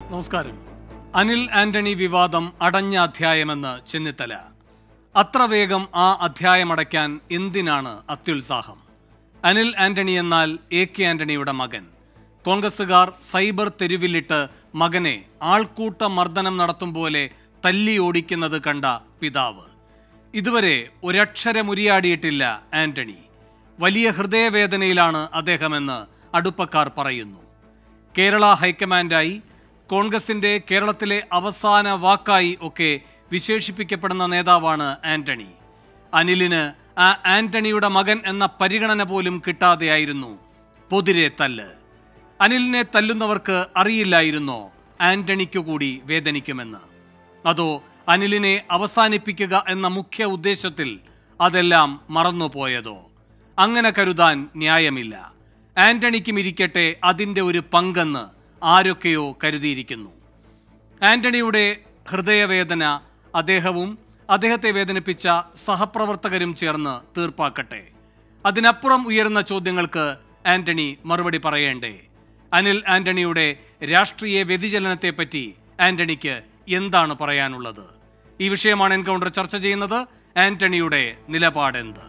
നമസ്കാരം അനിൽ ആന്റണി വിവാദം അടഞ്ഞ അധ്യായമെന്ന് ചെന്നിത്തല അത്ര വേഗം ആ അധ്യായം അടയ്ക്കാൻ എന്തിനാണ് അത്യുത്സാഹം അനിൽ ആന്റണി എന്നാൽ എ കെ ആന്റണിയുടെ മകൻ കോൺഗ്രസുകാർ സൈബർ തെരുവിലിട്ട് മകനെ ആൾക്കൂട്ട മർദ്ദനം നടത്തും പോലെ തല്ലി ഓടിക്കുന്നത് കണ്ട പിതാവ് ഇതുവരെ ഒരക്ഷരമുരിയാടിയിട്ടില്ല ആന്റണി വലിയ ഹൃദയവേദനയിലാണ് അദ്ദേഹമെന്ന് അടുപ്പക്കാർ പറയുന്നു കേരള ഹൈക്കമാൻഡായി കോൺഗ്രസിന്റെ കേരളത്തിലെ അവസാന വാക്കായി ഒക്കെ വിശേഷിപ്പിക്കപ്പെടുന്ന നേതാവാണ് ആന്റണി അനിലിന് ആ ആന്റണിയുടെ മകൻ എന്ന പരിഗണന പോലും കിട്ടാതെയായിരുന്നു പൊതിരെ തല്ല് അനിലിനെ തല്ലുന്നവർക്ക് അറിയില്ലായിരുന്നോ ആന്റണിക്കു കൂടി വേദനിക്കുമെന്ന് അതോ അനിലിനെ അവസാനിപ്പിക്കുക എന്ന മുഖ്യ ഉദ്ദേശത്തിൽ അതെല്ലാം മറന്നുപോയതോ അങ്ങനെ കരുതാൻ ന്യായമില്ല ആന്റണിക്കും ഇരിക്കട്ടെ അതിൻ്റെ ഒരു പങ്കെന്ന് ആരൊക്കെയോ കരുതിയിരിക്കുന്നു ആന്റണിയുടെ ഹൃദയവേദന അദ്ദേഹവും അദ്ദേഹത്തെ വേദനിപ്പിച്ച സഹപ്രവർത്തകരും ചേർന്ന് തീർപ്പാക്കട്ടെ അതിനപ്പുറം ഉയരുന്ന ചോദ്യങ്ങൾക്ക് ആന്റണി മറുപടി പറയേണ്ടേ അനിൽ ആന്റണിയുടെ രാഷ്ട്രീയ വ്യതിചലനത്തെപ്പറ്റി ആന്റണിക്ക് എന്താണ് പറയാനുള്ളത് ഈ വിഷയമാണ് എൻകൗണ്ടർ ചർച്ച ചെയ്യുന്നത് ആന്റണിയുടെ നിലപാടെന്ത്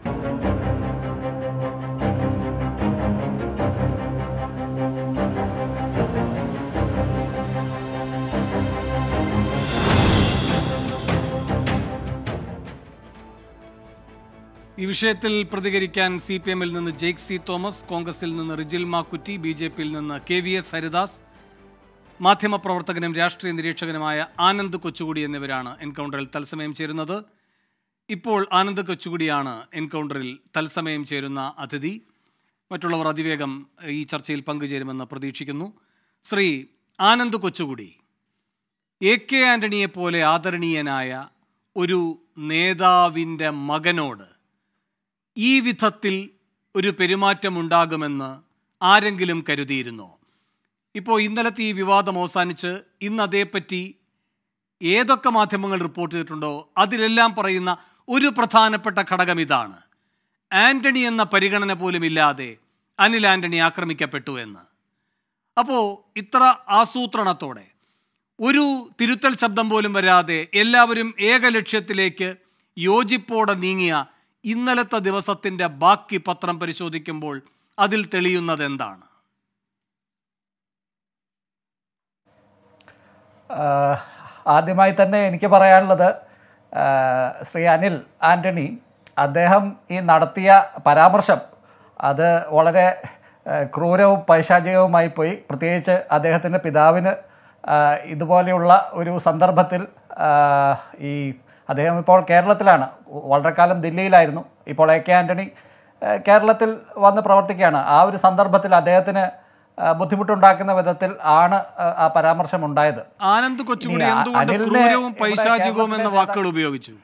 ഈ വിഷയത്തിൽ പ്രതികരിക്കാൻ സി പി എമ്മിൽ നിന്ന് ജെയ്ക് സി തോമസ് കോൺഗ്രസിൽ നിന്ന് റിജിൽ മാക്കുറ്റി ബി ജെ പിയിൽ നിന്ന് കെ വി എസ് ഹരിദാസ് മാധ്യമപ്രവർത്തകനും രാഷ്ട്രീയ നിരീക്ഷകനുമായ ആനന്ദ് കൊച്ചുകുടി എന്നിവരാണ് എൻകൗണ്ടറിൽ തത്സമയം ചേരുന്നത് ഇപ്പോൾ ആനന്ദ് കൊച്ചുകുടിയാണ് എൻകൗണ്ടറിൽ തത്സമയം ചേരുന്ന അതിഥി മറ്റുള്ളവർ അതിവേഗം ഈ ചർച്ചയിൽ പങ്കുചേരുമെന്ന് പ്രതീക്ഷിക്കുന്നു ശ്രീ ആനന്ദ് കൊച്ചുകുടി എ കെ ആന്റണിയെ പോലെ ആദരണീയനായ ഒരു നേതാവിൻ്റെ മകനോട് ഈ വിധത്തിൽ ഒരു പെരുമാറ്റമുണ്ടാകുമെന്ന് ആരെങ്കിലും കരുതിയിരുന്നോ ഇപ്പോൾ ഇന്നലത്തെ ഈ വിവാദം അവസാനിച്ച് ഇന്ന് അതേപ്പറ്റി ഏതൊക്കെ മാധ്യമങ്ങൾ റിപ്പോർട്ട് ചെയ്തിട്ടുണ്ടോ അതിലെല്ലാം പറയുന്ന ഒരു പ്രധാനപ്പെട്ട ഘടകം ഇതാണ് ആന്റണി എന്ന പരിഗണന പോലും ഇല്ലാതെ അനിൽ ആന്റണി ആക്രമിക്കപ്പെട്ടു എന്ന് അപ്പോൾ ഇത്ര ആസൂത്രണത്തോടെ ഒരു തിരുത്തൽ ശബ്ദം പോലും വരാതെ എല്ലാവരും ഏക ലക്ഷ്യത്തിലേക്ക് യോജിപ്പോടെ നീങ്ങിയ ഇന്നലത്തെ ദിവസത്തിന്റെ ബാക്കി പത്രം പരിശോധിക്കുമ്പോൾ അതിൽ തെളിയുന്നത് എന്താണ് ആഹ് ആദ്യമായി തന്നെ എനിക്ക് പറയാനുള്ളത് ആഹ് ശ്രീ അനിൽ ആൻ്റണി അദ്ദേഹം ഈ നടത്തിയ പരാമർശം അത് വളരെ ആഹ് ക്രൂരവും പൈശാചികവുമായി പോയി പ്രത്യേകിച്ച് അദ്ദേഹത്തിൻ്റെ പിതാവിന് ആഹ് ഇതുപോലെയുള്ള ഒരു സന്ദർഭത്തിൽ ആഹ് ഈ അദ്ദേഹം ഇപ്പോൾ കേരളത്തിലാണ് വളരെ കാലം ദില്ലിയിലായിരുന്നു ഇപ്പോൾ എ കെ ആൻ്റണി ആഹ് കേരളത്തിൽ വന്ന് പ്രവർത്തിക്കുകയാണ് ആ ഒരു സന്ദർഭത്തിൽ അദ്ദേഹത്തിന് ആഹ് ബുദ്ധിമുട്ടുണ്ടാക്കുന്ന വിധത്തിൽ ആണ് ആഹ് ആ പരാമർശം ഉണ്ടായത് ആനന്ദ് കൊച്ചുകൂടി ഇനി ആ- എന്തുകൊണ്ട് അനിലിനെ ക്രൂരവും ഇവിടെ പൈശാചികവും എന്ന കേരളത്തിലെ വാക്കുകൾ ഉപയോഗിച്ചു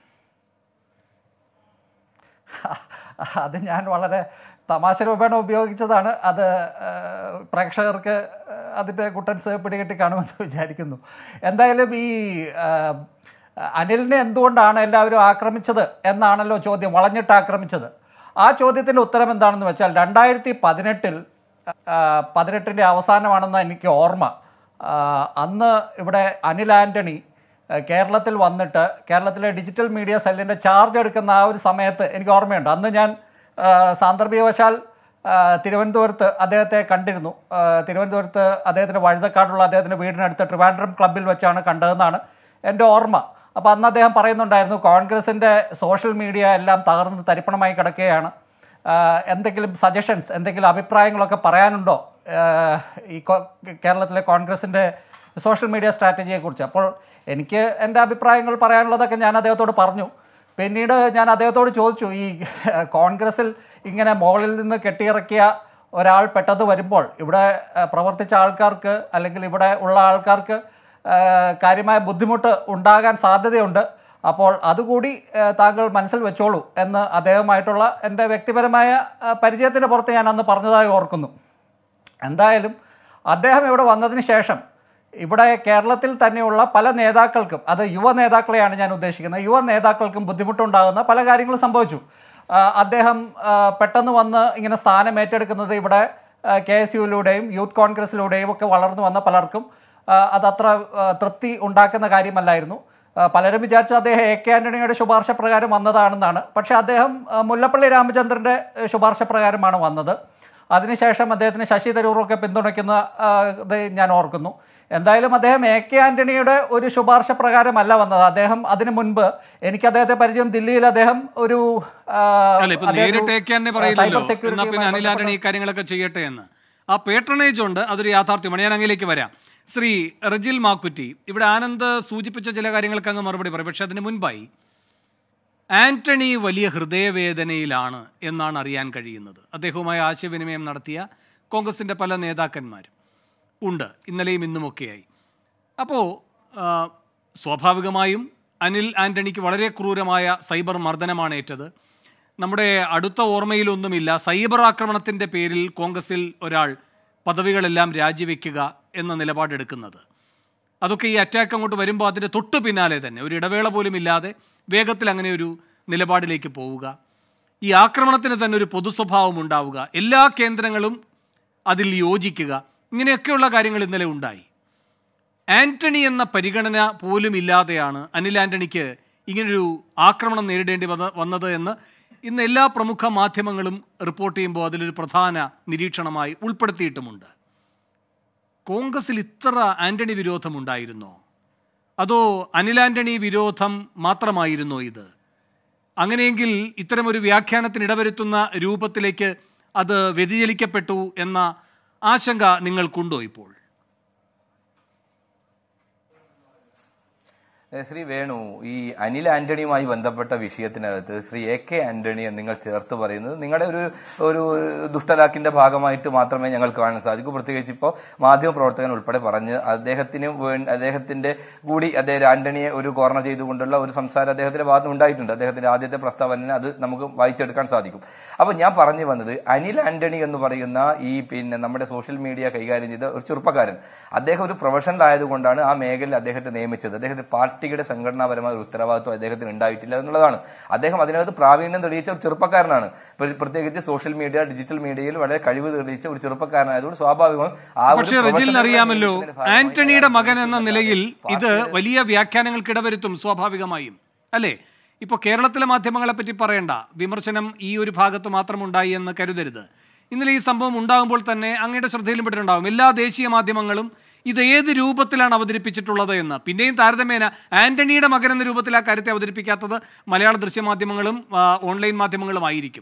അത് ഞാൻ വളരെ തമാശ രൂപേണ ഉപയോഗിച്ചതാണ് അത് ഏഹ്, പ്രേക്ഷകർക്ക് ഏഹ്, അതിൻ്റെ കുട്ടൻസ് പിടികിട്ടി കാണുമെന്ന് വിചാരിക്കുന്നു എന്തായാലും ഈ ഏഹ്, അനിലിനെ എന്തുകൊണ്ടാണ് എല്ലാവരും ആക്രമിച്ചത് എന്നാണല്ലോ ചോദ്യം വളഞ്ഞിട്ട് ആക്രമിച്ചത് ആ ചോദ്യത്തിൻ്റെ ഉത്തരം എന്താണെന്ന് വെച്ചാൽ രണ്ടായിരത്തി പതിനെട്ടിൽ പതിനെട്ടിൻ്റെ അവസാനമാണെന്ന് എനിക്ക് ഓർമ്മ ആ, അന്ന് ഇവിടെ അനിൽ ആൻ്റണി ഏഹ് കേരളത്തിൽ വന്നിട്ട് കേരളത്തിലെ ഡിജിറ്റൽ മീഡിയ സെല്ലിൻ്റെ ചാർജ് എടുക്കുന്ന ആ ഒരു സമയത്ത് എനിക്ക് ഓർമ്മയുണ്ട് അന്ന് ഞാൻ ആഹ് സാന്ദർഭികവശാൽ ആഹ് തിരുവനന്തപുരത്ത് അദ്ദേഹത്തെ കണ്ടിരുന്നു ആഹ് തിരുവനന്തപുരത്ത് അദ്ദേഹത്തിൻ്റെ വഴുതക്കാടുള്ള അദ്ദേഹത്തിൻ്റെ വീടിനടുത്ത് ട്രിവാൻഡ്രം ക്ലബ്ബിൽ വെച്ചാണ് കണ്ടതെന്നാണ് എൻ്റെ ഓർമ്മ അപ്പോൾ അന്ന് അദ്ദേഹം പറയുന്നുണ്ടായിരുന്നു കോൺഗ്രസിൻ്റെ സോഷ്യൽ മീഡിയ എല്ലാം തകർന്ന് തരിപ്പണമായി കിടക്കുകയാണ് ആഹ് എന്തെങ്കിലും സജഷൻസ് എന്തെങ്കിലും അഭിപ്രായങ്ങളൊക്കെ പറയാനുണ്ടോ ആഹ് ഈ കോ- കേരളത്തിലെ കോൺഗ്രസിൻ്റെ സോഷ്യൽ മീഡിയ സ്ട്രാറ്റജിയെക്കുറിച്ച് അപ്പോൾ എനിക്ക് എൻ്റെ അഭിപ്രായങ്ങൾ പറയാനുള്ളതൊക്കെ ഞാൻ അദ്ദേഹത്തോട് പറഞ്ഞു പിന്നീട് ഞാൻ അദ്ദേഹത്തോട് ചോദിച്ചു ഈ കോൺഗ്രസിൽ ഇങ്ങനെ മുകളിൽ നിന്ന് കെട്ടിയിറക്കിയ ഒരാൾ പെട്ടെന്ന് വരുമ്പോൾ ഇവിടെ ആ, പ്രവർത്തിച്ച ആൾക്കാർക്ക് അല്ലെങ്കിൽ ഇവിടെ ഉള്ള ആൾക്കാർക്ക് ആ, കാര്യമായ ബുദ്ധിമുട്ട് ഉണ്ടാകാൻ സാധ്യതയുണ്ട് അപ്പോൾ അതുകൂടി ആ, താങ്കൾ മനസ്സിൽ വെച്ചോളൂ എന്ന് അദ്ദേഹമായിട്ടുള്ള എൻ്റെ വ്യക്തിപരമായ ആ, പരിചയത്തിൻ്റെ പുറത്ത് ഞാൻ അന്ന് പറഞ്ഞതായി ഓർക്കുന്നു എന്തായാലും അദ്ദേഹം ഇവിടെ വന്നതിന് ശേഷം ഇവിടെ കേരളത്തിൽ തന്നെയുള്ള പല നേതാക്കൾക്കും അത് യുവ നേതാക്കളെയാണ് ഞാൻ ഉദ്ദേശിക്കുന്നത് യുവ നേതാക്കൾക്കും ബുദ്ധിമുട്ടുണ്ടാകുന്ന പല കാര്യങ്ങളും സംഭവിച്ചു ആ, അദ്ദേഹം ആ, പെട്ടെന്ന് വന്ന് ഇങ്ങനെ സ്ഥാനം ഏറ്റെടുക്കുന്നത് ഇവിടെ കെ എസ് യുയിലൂടെയും യൂത്ത് കോൺഗ്രസിലൂടെയും ഒക്കെ വളർന്നു വന്ന പലർക്കും ആ, അതത്ര ആ, തൃപ്തി ഉണ്ടാക്കുന്ന കാര്യമല്ലായിരുന്നു ആ, പലരും വിചാരിച്ച അദ്ദേഹം എ കെ ആന്റണിയുടെ ശുപാർശ പ്രകാരം വന്നതാണെന്നാണ് പക്ഷേ അദ്ദേഹം ആ, മുല്ലപ്പള്ളി രാമചന്ദ്രൻ്റെ ഏ, ശുപാർശ പ്രകാരമാണ് വന്നത് അതിനുശേഷം അദ്ദേഹത്തിന് ശശി തരൂറൊക്കെ പിന്തുണയ്ക്കുന്ന ആ, ഇത് ഞാൻ ഓർക്കുന്നു എന്തായാലും അദ്ദേഹം എ കെ ആന്റണിയുടെ ഒരു ശുപാർശ പ്രകാരമല്ല വന്നത് അദ്ദേഹം അതിനു മുൻപ് എനിക്ക് അദ്ദേഹത്തെ പരിചയം ദില്ലിയിൽ അദ്ദേഹം ഒരു ആ, അല്ല ഇപ്പൊ അദ്ദേഹം ഒരു, നേരിട്ട് എ കെ ആന്റണി ആ, പറയില്ലല്ലോ cyber security എന്നാ പിന്നെ യുമായി അനിൽ ആന്റണി ഈ ബന്ധപ്പെട്ട- കാര്യങ്ങളൊക്കെ ചെയ്യട്ടെ എന്ന് ആ പേട്രണേജ് ഉണ്ട് അതൊരു യാഥാർത്ഥ്യമാണ് ഞാൻ അങ്ങിലേക്ക് വരാം ശ്രീ റജിൽ മാക്കുറ്റി ഇവിടെ ആനന്ദ് സൂചിപ്പിച്ച ചില കാര്യങ്ങൾക്ക് അങ്ങ് മറുപടി പറയും പക്ഷെ അതിന് മുൻപായി ആന്റണി വലിയ ഹൃദയവേദനയിലാണ് എന്നാണ് അറിയാൻ കഴിയുന്നത് അദ്ദേഹവുമായി ആശയവിനിമയം നടത്തിയ കോൺഗ്രസിന്റെ പല നേതാക്കന്മാരും ഉണ്ട് ഇന്നലെയും ഇന്നുമൊക്കെയായി അപ്പോൾ സ്വാഭാവികമായും അനിൽ ആന്റണിക്ക് വളരെ ക്രൂരമായ സൈബർ മർദ്ദനമാണ് ഏറ്റത് നമ്മുടെ അടുത്ത ഓർമ്മയിലൊന്നുമില്ല സൈബർ ആക്രമണത്തിൻ്റെ പേരിൽ കോൺഗ്രസിൽ ഒരാൾ പദവികളെല്ലാം രാജിവെക്കുക എന്ന നിലപാടെടുക്കുന്നത് അതൊക്കെ ഈ അറ്റാക്ക് അങ്ങോട്ട് വരുമ്പോൾ അതിൻ്റെ തൊട്ടു പിന്നാലെ തന്നെ ഒരു ഇടവേള പോലും ഇല്ലാതെ വേഗത്തിൽ അങ്ങനെ ഒരു നിലപാടിലേക്ക് പോവുക ഈ ആക്രമണത്തിന് തന്നെ ഒരു പൊതു സ്വഭാവം ഉണ്ടാവുക എല്ലാ കേന്ദ്രങ്ങളും അതിൽ യോജിക്കുക ഇങ്ങനെയൊക്കെയുള്ള കാര്യങ്ങൾ ഇന്നലെ ഉണ്ടായി ആന്റണി എന്ന പരിഗണന പോലും ഇല്ലാതെയാണ് അനിൽ ആന്റണിക്ക് ഇങ്ങനൊരു ആക്രമണം നേരിടേണ്ടി വന്ന വന്നത് എന്ന് ഇന്ന് എല്ലാ പ്രമുഖ മാധ്യമങ്ങളും റിപ്പോർട്ട് ചെയ്യുമ്പോൾ അതിലൊരു പ്രധാന നിരീക്ഷണമായി ഉൾപ്പെടുത്തിയിട്ടുമുണ്ട് കോൺഗ്രസിൽ ഇത്ര ആന്റണി വിരോധം ഉണ്ടായിരുന്നോ അതോ അനിൽ ആന്റണി വിരോധം മാത്രമായിരുന്നോ ഇത് അങ്ങനെയെങ്കിൽ ഇത്തരമൊരു വ്യാഖ്യാനത്തിന് ഇടവരുത്തുന്ന രൂപത്തിലേക്ക് അത് വ്യതിചലിക്കപ്പെട്ടു എന്ന ആശങ്ക നിങ്ങൾക്കുണ്ടോ ഇപ്പോൾ ഏ, ശ്രീ വേണു ഈ അനിൽ ആന്റണിയുമായി ബന്ധപ്പെട്ട വിഷയത്തിനകത്ത് ശ്രീ എ കെ ആന്റണിയെ നിങ്ങൾ ചേർത്ത് പറയുന്നത് നിങ്ങളുടെ ഒരു ഒരു ദുഷ്ടലാക്കിന്റെ ഭാഗമായിട്ട് മാത്രമേ ഞങ്ങൾ കാണാൻ സാധിക്കൂ പ്രത്യേകിച്ച് ഇപ്പോൾ മാധ്യമപ്രവർത്തകൻ ഉൾപ്പെടെ പറഞ്ഞ് അദ്ദേഹത്തിന് വേ- അദ്ദേഹത്തിന്റെ കൂടി അദ്ദേഹം ആന്റണിയെ ഒരു കോർണർ ചെയ്തുകൊണ്ടുള്ള ഒരു സംസാരം അദ്ദേഹത്തിന്റെ ഭാഗത്ത് ഉണ്ടായിട്ടുണ്ട് അദ്ദേഹത്തിന്റെ ആദ്യത്തെ പ്രസ്താവന അത് നമുക്ക് വായിച്ചെടുക്കാൻ സാധിക്കും അപ്പൊ ഞാൻ പറഞ്ഞു വന്നത് അനിൽ ആന്റണി എന്ന് പറയുന്ന ഈ പിന്നെ നമ്മുടെ സോഷ്യൽ മീഡിയ കൈകാര്യം ചെയ്ത ഒരു ചെറുപ്പക്കാരൻ അദ്ദേഹം ഒരു പ്രൊഫഷണൽ ആയതുകൊണ്ടാണ് ആ മേഖലയിൽ അദ്ദേഹത്തെ നിയമിച്ചത് അദ്ദേഹത്തിന്റെ പാർട്ടിയുടെ സംഘടനാപരമായ ഒരു ഉത്തരവാദിത്വം അദ്ദേഹത്തിന് ഉണ്ടായിട്ടില്ല എന്നുള്ളതാണ് അദ്ദേഹം അതിനകത്ത് പ്രാവീണ്യം തെളിയിച്ച ഒരു ചെറുപ്പക്കാരനാണ് പ്ര- പ്രത്യേകിച്ച് സോഷ്യൽ മീഡിയ ഡിജിറ്റൽ മീഡിയയിൽ വളരെ കഴിവ് തെളിയിച്ച ഒരു ചെറുപ്പക്കാരനായതുകൊണ്ട് സ്വാഭാവികമായും ആ ഒരു പക്ഷേ റജിലിന് professional അറിയാമല്ലോ നിയമനത്തിന്റെ ഭാഗമായി ആന്റണിയുടെ മകൻ എന്ന അയാൾ നിലയിൽ ഇത് പാർട്ടിയുടെ- വലിയ വ്യാഖ്യാനങ്ങൾക്ക് ഇടവരുത്തും സ്വാഭാവികമായും അല്ലേ ഇപ്പോൾ കേരളത്തിലെ മാധ്യമങ്ങളെ പറ്റി പറയണ്ട വിമർശനം ഈ ഒരു ഭാഗത്ത് മാത്രം ഉണ്ടായി എന്ന് കരുതരുത് ഇന്നലെ ഈ സംഭവം ഉണ്ടാകുമ്പോൾ തന്നെ അങ്ങയുടെ ശ്രദ്ധയിലും പെട്ടിട്ടുണ്ടാകും എല്ലാ ദേശീയ മാധ്യമങ്ങളും ഇത് ഏത് രൂപത്തിലാണ് അവതരിപ്പിച്ചിട്ടുള്ളത് എന്ന് പിന്നെയും താരതമ്യേന ആന്റണിയുടെ മകൻ എന്ന രൂപത്തിൽ ആ കാര്യത്തെ അവതരിപ്പിക്കാത്തത് മലയാള ദൃശ്യമാധ്യമങ്ങളും ആ, ഓൺലൈൻ മാധ്യമങ്ങളുമായിരിക്കും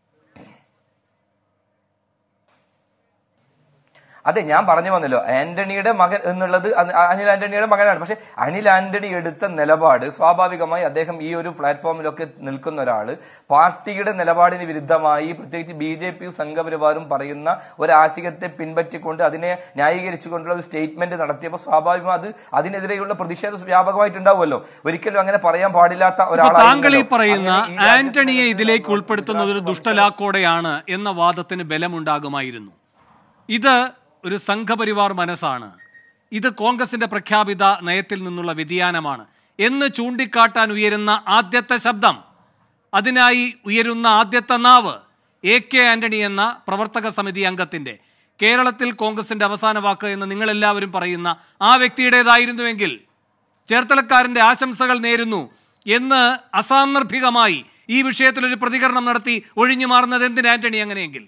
അതെ ഞാൻ പറഞ്ഞു വന്നല്ലോ ആന്റണിയുടെ മകൻ എന്നുള്ളത് അത് അനിൽ ആന്റണിയുടെ മകനാണ് പക്ഷെ അനിൽ ആന്റണി എടുത്ത നിലപാട് സ്വാഭാവികമായി അദ്ദേഹം ഈ ഒരു പ്ലാറ്റ്ഫോമിലൊക്കെ നിൽക്കുന്ന ഒരാള് പാർട്ടിയുടെ നിലപാടിന് വിരുദ്ധമായി പ്രത്യേകിച്ച് ബി ജെ പിയും സംഘപരിവാറും പറയുന്ന ഒരു ആശയത്തെ പിൻപറ്റിക്കൊണ്ട് അതിനെ ന്യായീകരിച്ചുകൊണ്ടുള്ള ഒരു സ്റ്റേറ്റ്മെന്റ് നടത്തിയപ്പോൾ സ്വാഭാവികം അത് അതിനെതിരെയുള്ള പ്രതിഷേധം വ്യാപകമായിട്ടുണ്ടാവുമല്ലോ ഒരിക്കലും അങ്ങനെ പറയാൻ പാടില്ലാത്ത ഇപ്പൊ താങ്കൾ ഈ ഒരാളാണ് പറയുന്ന ആന്റണിയെ ഇതിലേക്ക് ഉൾപ്പെടുത്തുന്നത് ഒരു ദുഷ്ടലാക്കോടെയാണ് എന്ന വാദത്തിന് ബലമുണ്ടാകുമായിരുന്നു ഇത് ഒരു സംഘപരിവാർ മനസ്സാണ് ഇത് കോൺഗ്രസിന്റെ പ്രഖ്യാപിത നയത്തിൽ നിന്നുള്ള വ്യതിയാനമാണ് എന്ന് ചൂണ്ടിക്കാട്ടാൻ ഉയരുന്ന ആദ്യത്തെ ശബ്ദം അതിനായി ഉയരുന്ന ആദ്യത്തെ നാവ് എ കെ ആന്റണി എന്ന പ്രവർത്തക സമിതി അംഗത്തിന്റെ കേരളത്തിൽ കോൺഗ്രസിന്റെ അവസാന വാക്ക് എന്ന് നിങ്ങളെല്ലാവരും പറയുന്ന ആ വ്യക്തിയുടേതായിരുന്നുവെങ്കിൽ ചേർത്തലക്കാരന്റെ ആശംസകൾ നേരുന്നു എന്ന് അസാന്ദർഭികമായി ഈ വിഷയത്തിൽ ഒരു പ്രതികരണം നടത്തി ഒഴിഞ്ഞു മാറുന്നത് എന്തിന് ആന്റണി അങ്ങനെയെങ്കിൽ